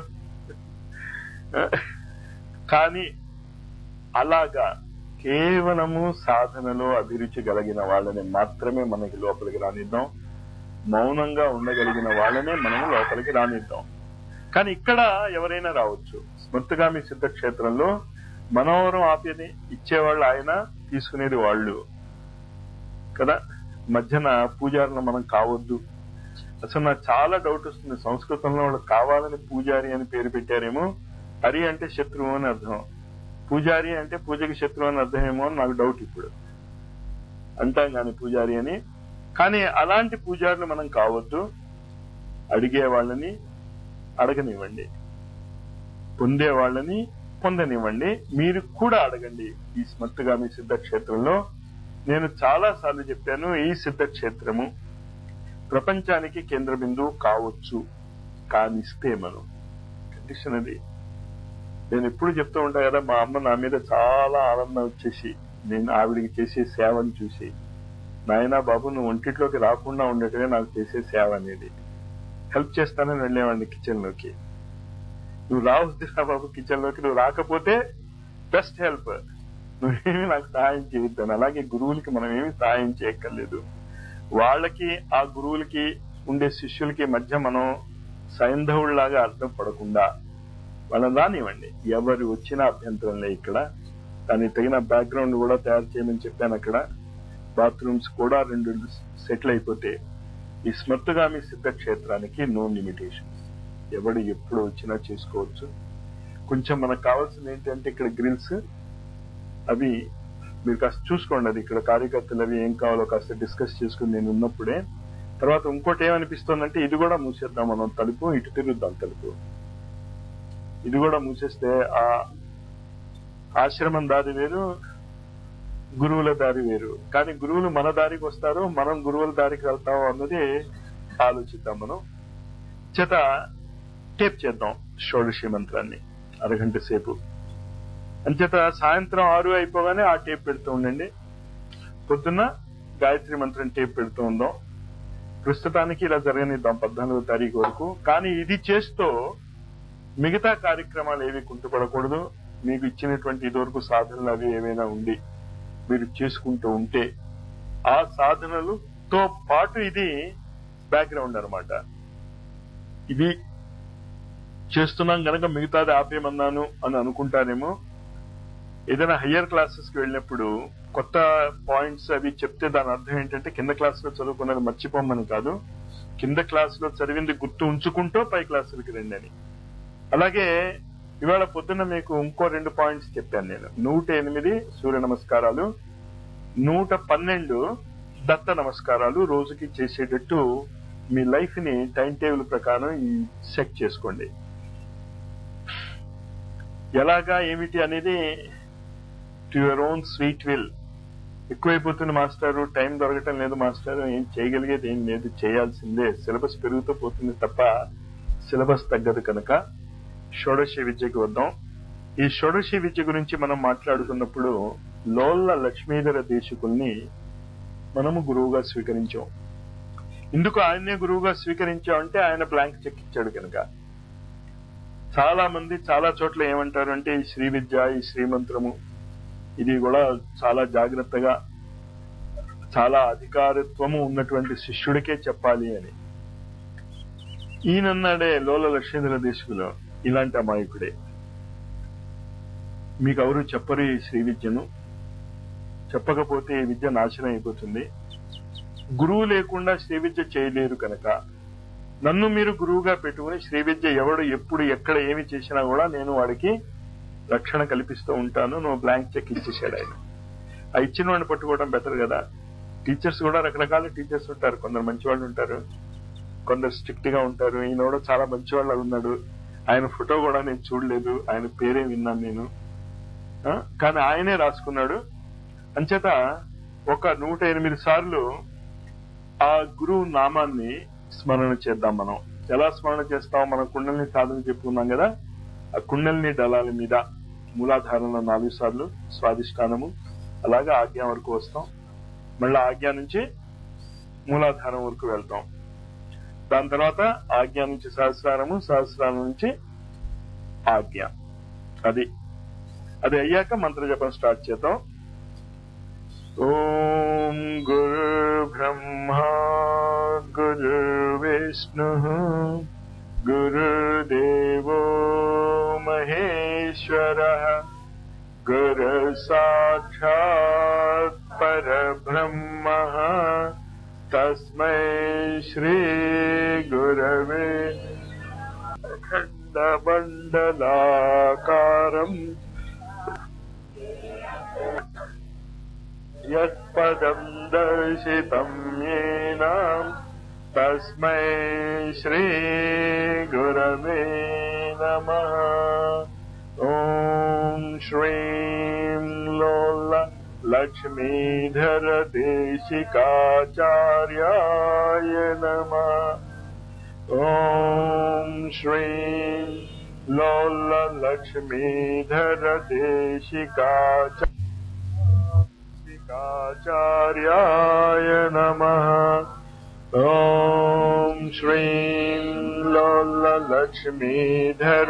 కానీ అలాగా కేవలము సాధనలో అభిరుచి కలిగిన వాళ్ళని మాత్రమే మనకి లోపలికి రానిద్దాం మౌనంగా ఉండగలిగిన వాళ్ళనే మనం లోపలికి రానిద్దాం కానీ ఇక్కడ ఎవరైనా రావచ్చు స్మృతిగామి సిద్ధ క్షేత్రంలో మనోవరం ఆప్యని ఇచ్చేవాళ్ళు ఆయన తీసుకునేది వాళ్ళు కదా మధ్యన పూజారులు మనం కావద్దు అసలు నాకు చాలా డౌట్ వస్తుంది సంస్కృతంలో వాళ్ళు కావాలని పూజారి అని పేరు పెట్టారేమో హరి అంటే శత్రువు అని అర్థం పూజారి అంటే పూజకి శత్రువు అని అర్థమేమో అని నాకు డౌట్ ఇప్పుడు అంటాం కానీ పూజారి అని కానీ అలాంటి పూజారులు మనం కావద్దు అడిగే వాళ్ళని అడగనివ్వండి పొందే వాళ్ళని పొందనివ్వండి మీరు కూడా అడగండి ఈ స్మర్తగామి సిద్ధ క్షేత్రంలో నేను చాలా సార్లు చెప్పాను ఈ సిద్ధ క్షేత్రము ప్రపంచానికి కేంద్ర బిందువు కావచ్చు కానిస్తే మనం కండిషన్ అది నేను ఎప్పుడు చెప్తూ ఉంటా కదా మా అమ్మ నా మీద చాలా ఆనందం వచ్చేసి నేను ఆవిడికి చేసే సేవను చూసి నాయనా బాబు నువ్వు ఒంటిట్లోకి రాకుండా ఉండటమే నాకు చేసే సేవ అనేది హెల్ప్ చేస్తానని వెళ్ళేవాడిని కిచెన్ లోకి నువ్వు రావద్దురా బాబు కిచెన్ లోకి నువ్వు రాకపోతే బెస్ట్ హెల్ప్ నువ్వేమి నాకు సహాయం చేయొద్దాను అలాగే గురువులకి మనం ఏమి సహాయం చేయక్కర్లేదు వాళ్ళకి ఆ గురువులకి ఉండే శిష్యులకి మధ్య మనం సైంధవుడిలాగా అర్థం పడకుండా వాళ్ళని రానివ్వండి ఎవరు వచ్చినా అభ్యంతరం లే ఇక్కడ దానికి తగిన బ్యాక్గ్రౌండ్ కూడా తయారు చేయమని చెప్పాను అక్కడ బాత్రూమ్స్ కూడా రెండు సెటిల్ అయిపోతే ఈ స్మర్తగామి సిద్ధ క్షేత్రానికి నో లిమిటేషన్స్ ఎవడు ఎప్పుడు వచ్చినా చేసుకోవచ్చు కొంచెం మనకు కావాల్సింది ఏంటంటే ఇక్కడ గ్రిల్స్ అవి మీరు కాస్త చూసుకోండి అది ఇక్కడ కార్యకర్తలు అవి ఏం కావాలో కాస్త డిస్కస్ చేసుకుని నేను ఉన్నప్పుడే తర్వాత ఇంకోటి ఏమనిపిస్తోందంటే ఇది కూడా మూసేద్దాం మనం తలుపు ఇటు తిరుగుద్దాం తలుపు ఇది కూడా మూసేస్తే ఆ ఆశ్రమం దారి వేరు గురువుల దారి వేరు కానీ గురువులు మన దారికి వస్తారు మనం గురువుల దారికి వెళ్తాం అన్నది ఆలోచిద్దాం మనం చేత టేప్ చేద్దాం షోడశి మంత్రాన్ని అరగంట సేపు అంచేత సాయంత్రం ఆరు అయిపోగానే ఆ టేప్ పెడుతూ ఉండండి పొద్దున్న గాయత్రి మంత్రం టేప్ పెడుతూ ఉందాం ప్రస్తుతానికి ఇలా జరగనిద్దాం పద్నాలుగో తారీఖు వరకు కానీ ఇది చేస్తూ మిగతా కార్యక్రమాలు ఏవి కుంటుపడకూడదు మీకు ఇచ్చినటువంటి ఇదివరకు సాధనలు అవి ఏమైనా ఉండి మీరు చేసుకుంటూ ఉంటే ఆ సాధనలతో పాటు ఇది బ్యాక్గ్రౌండ్ అనమాట ఇది చేస్తున్నాం గనక మిగతాది ఆపేయమన్నాను అని అనుకుంటారేమో ఏదైనా హయ్యర్ క్లాసెస్ కి వెళ్ళినప్పుడు కొత్త పాయింట్స్ అవి చెప్తే దాని అర్థం ఏంటంటే కింద క్లాస్ లో చదువుకున్నది మర్చిపోమని కాదు కింద క్లాసులో చదివింది గుర్తు ఉంచుకుంటూ పై క్లాసులకి రండి అని అలాగే ఇవాళ పొద్దున్న మీకు ఇంకో రెండు పాయింట్స్ చెప్పాను నేను నూట ఎనిమిది సూర్య నమస్కారాలు నూట పన్నెండు దత్త నమస్కారాలు రోజుకి చేసేటట్టు మీ లైఫ్ ని టైం టేబుల్ ప్రకారం ఈ సెట్ చేసుకోండి ఎలాగా ఏమిటి అనేది to your own sweet will ఎక్కువైపోతుంది మాస్టారు టైం దొరకటం లేదు మాస్టారు ఏం చేయగలిగేది ఏం లేదు చేయాల్సిందే సిలబస్ పెరుగుతూ పోతుంది తప్ప సిలబస్ తగ్గదు కనుక షోడశి విద్యకి వద్దాం ఈ షోడశి విద్య గురించి మనం మాట్లాడుకున్నప్పుడు లోల్ల లక్ష్మీధర దేశకుల్ని మనము గురువుగా స్వీకరించాం ఎందుకు ఆయన్నే గురువుగా స్వీకరించామంటే ఆయన బ్లాంక్ చెక్ ఇచ్చాడు కనుక చాలా మంది చాలా చోట్ల ఏమంటారు అంటే ఈ శ్రీ విద్య ఈ శ్రీమంత్రము ఇది కూడా చాలా జాగ్రత్తగా చాలా అధికారత్వము ఉన్నటువంటి శిష్యుడికే చెప్పాలి అని ఈయనన్నాడే లోల లక్ష్మీధర దేశకులో ఇలాంటి అమాయకుడే మీకు ఎవరు చెప్పరు ఈ శ్రీ విద్యను చెప్పకపోతే ఈ విద్య నాశనం అయిపోతుంది గురువు లేకుండా శ్రీ విద్య చేయలేరు కనుక నన్ను మీరు గురువుగా పెట్టుకుని శ్రీ విద్య ఎవడు ఎప్పుడు ఎక్కడ ఏమి చేసినా కూడా నేను వాడికి రక్షణ కల్పిస్తూ ఉంటాను నువ్వు బ్లాంక్ చెక్ ఇచ్చేసాడు ఆయన ఆ ఇచ్చిన వాడిని పట్టుకోవడం బెటర్ కదా టీచర్స్ కూడా రకరకాల టీచర్స్ ఉంటారు కొందరు మంచి వాళ్ళు ఉంటారు కొందరు స్ట్రిక్ట్ గా ఉంటారు ఈయన కూడా చాలా మంచి వాళ్ళు ఉన్నాడు ఆయన ఫోటో కూడా నేను చూడలేదు ఆయన పేరే విన్నాను నేను ఆ? కానీ ఆయనే రాసుకున్నాడు అంచేత ఒక నూట ఎనిమిది సార్లు ఆ గురువు నామాన్ని స్మరణ చేద్దాం మనం ఎలా స్మరణ చేస్తాం మనం కుండల్ని సాధన చెప్పుకున్నాం కదా ఆ కుండల్ని దళాల మీద మూలాధారంలో నాలుగు సార్లు స్వాదిష్టానము అలాగే ఆజ్ఞ వరకు వస్తాం మళ్ళీ ఆజ్ఞ నుంచి మూలాధారం వరకు వెళ్తాం దాని తర్వాత ఆజ్ఞ నుంచి సహస్రారము సహస్రారం నుంచి ఆజ్ఞ అది అది అయ్యాక మంత్ర జపం స్టార్ట్ చేద్దాం ఓం గురు బ్రహ్మ గురు విష్ణు గురుదేవో మహేశ్వర గురు సాక్షాత్ పరబ్రహ్మ తస్మై శ్రీ గురవే ఖండమండలాకారం యత్పదం దర్శితం येन తస్మై శ్రీ గురవే నమః ఓం శ్రీం లోల లక్ష్మీధర దేశికాచార్యాయ నమః ఓం శ్రీం లోల లక్ష్మీధర దేశికాచార్యాయ నమః ఓం శ్రీం లోల లక్ష్మీధర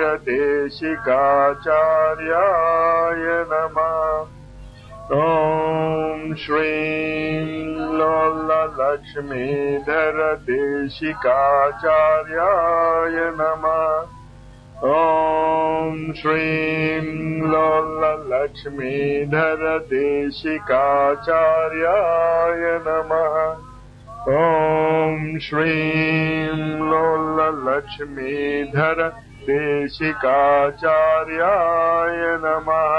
దేశికాచార్యాయ నమః ఓం శ్రీం లోల లక్ష్మీధర దేశికాచార్యాయ నమః ఓం శ్రీం లోల లక్ష్మీధర దేశికాచార్యాయ నమః ఓం శ్రీం లోల లక్ష్మీధర దేశికాచార్యాయ నమః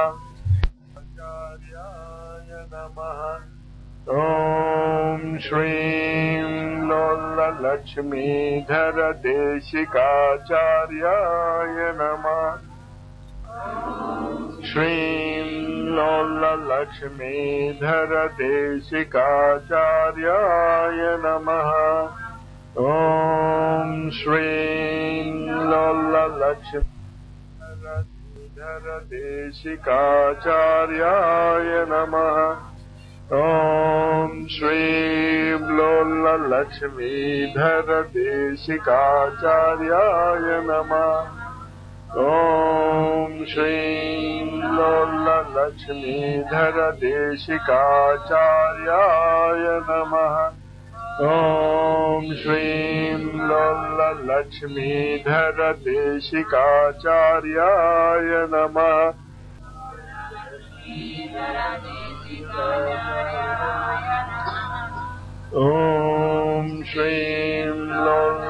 ఆచార్యాయ నమః ఓం శ్రీం లోల లక్ష్మీధర దేశికాచార్యాయ నమః శ్రీం లోల లక్ష్మీధర దేశికాచార్యాయ నమః ఓం శ్రీం లోల లక్ష్మీధర దేశికాచార్యాయ నమః ఓం శ్రీం లోల లక్ష్మీధర దేశికాచార్యాయ నమః ఓం శ్రీం లోల లక్ష్మీధర దేశికాచార్యాయ నమః ఓం శ్రీం లోల లక్ష్మీధర దేశికాచార్యాయ నమః ఓం శ్రీం లోల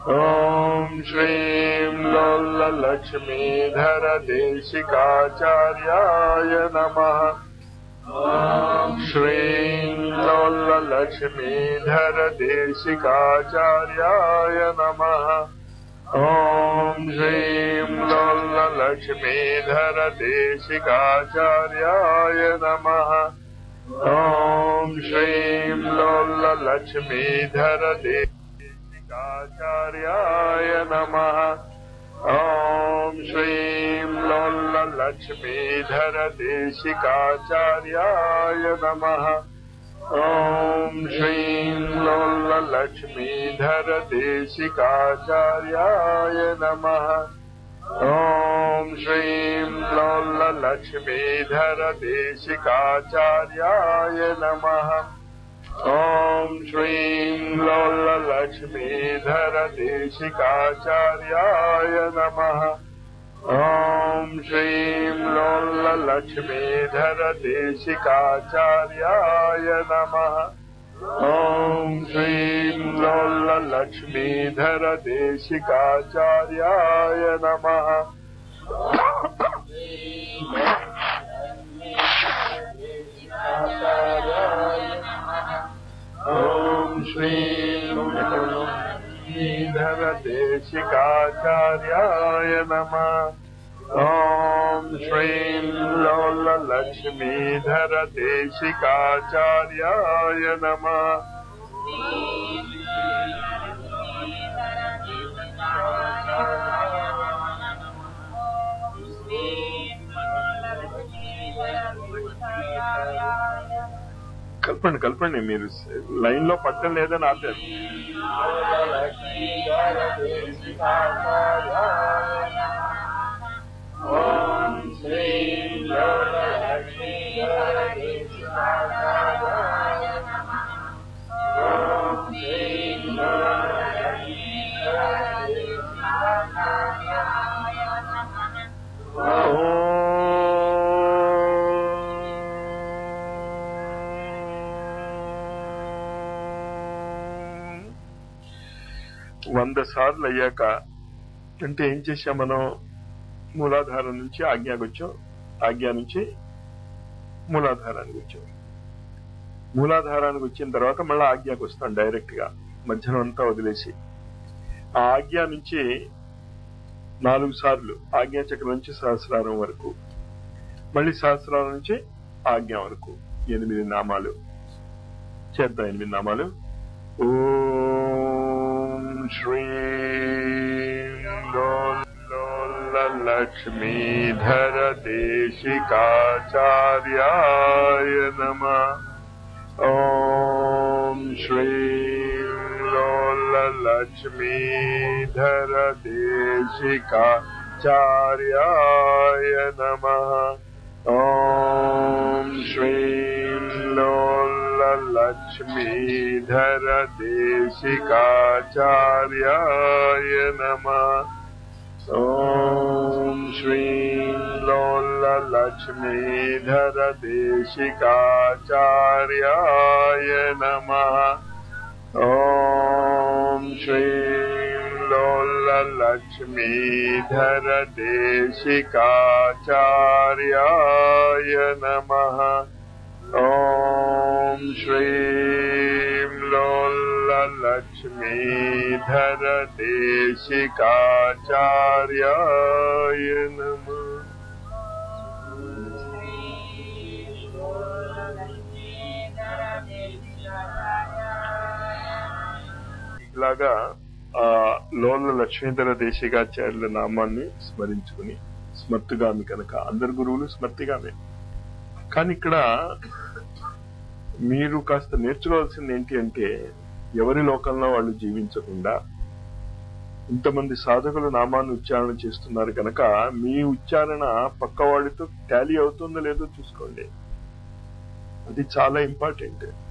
ॐ श्रीं लोल्लक्ष्मीधर देशिकाचार्याय नमः ॐ श्रीं लोल्लक्ष्मीधर देशिकाचार्याय नमः ॐ श्रीं लोल्लक्ष्मीधर देशिकाचार्याय नमः ॐ श्रीं लोल्लक्ष्मीधर देशिकाचार्याय नमः ॐ श्रीं लोल्लक्ष्मीधर देशिकाचार्याय नमः ॐ श्रीं लोल्लक्ष्मीधर देशिकाचार्याय नमः ॐ श्रीं लोल्लक्ष्मीधर देशिकाचार्याय नमः ॐ श्रीं लोल्लक्ष्मीधर देशिकाचार्याय नमः ॐ श्रीं लोल्लक्ष्मीधर देशिकाचार्याय नमः ॐ श्रीं लोल्लक्ष्मीधर देशिकाचार्याय नमः ॐ श्रीं लोल्लक्ष्मीधर देशिकाचार्याय नमः ॐ श्रीं लोल्लक्ष्मीधर देशिकाचार्याय नमः కలపండి కలపండి మీరు లైన్ లో పట్టం లేదని ఆపారు ఓం శ్రీ వంద సార్లు అయ్యాక అంటే ఏం చేసాం మనం మూలాధారం నుంచి ఆజ్ఞకు వచ్చాం ఆజ్ఞ నుంచి మూలాధారానికి వచ్చాం మూలాధారానికి వచ్చిన తర్వాత మళ్ళీ ఆజ్ఞకు వస్తాం డైరెక్ట్ గా మధ్యాహ్నం అంతా వదిలేసి ఆ ఆజ్ఞ నుంచి నాలుగు సార్లు ఆజ్ఞా చక్రం నుంచి సహస్రారం వరకు మళ్ళీ సహస్రారం నుంచి ఆజ్ఞ వరకు ఎనిమిది నామాలు చేద్దాం ఎనిమిది నామాలు ఓం శ్రీ లక్ష్మీధర దేశికాచార్యాయ నమ ఓం శ్రీ లక్ష్మీధర దేశికాచార్యాయ నమ ఓం శ్రీ లక్ష్మీధర దేశికాచార్యాయ నమ ఓం శ్రీ లక్ష్మీధర దేశికాచార్యాయ నమ ఓం శ్రీ లక్ష్మీధర దేశికాచార్యాయ నమ ఓం శ్రీ లక్ష్మీధర దేశికాచార్యాయ నమ ఇలాగా ఆ లోన లక్ష్మీధర దేశికాచార్యుల నామాన్ని స్మరించుకుని స్మర్తిగామి కనుక అందరు గురువులు స్మర్తిగామే కానీ ఇక్కడ మీరు కాస్త నేర్చుకోవాల్సింది ఏంటి అంటే ఎవరి లోకంలో వాళ్ళు జీవించకుండా ఇంతమంది సాధకులు నామాన్ని ఉచ్చారణ చేస్తున్నారు కనుక మీ ఉచ్చారణ పక్క వాళ్ళతో టాలీ అవుతుందో లేదో చూసుకోండి అది చాలా ఇంపార్టెంట్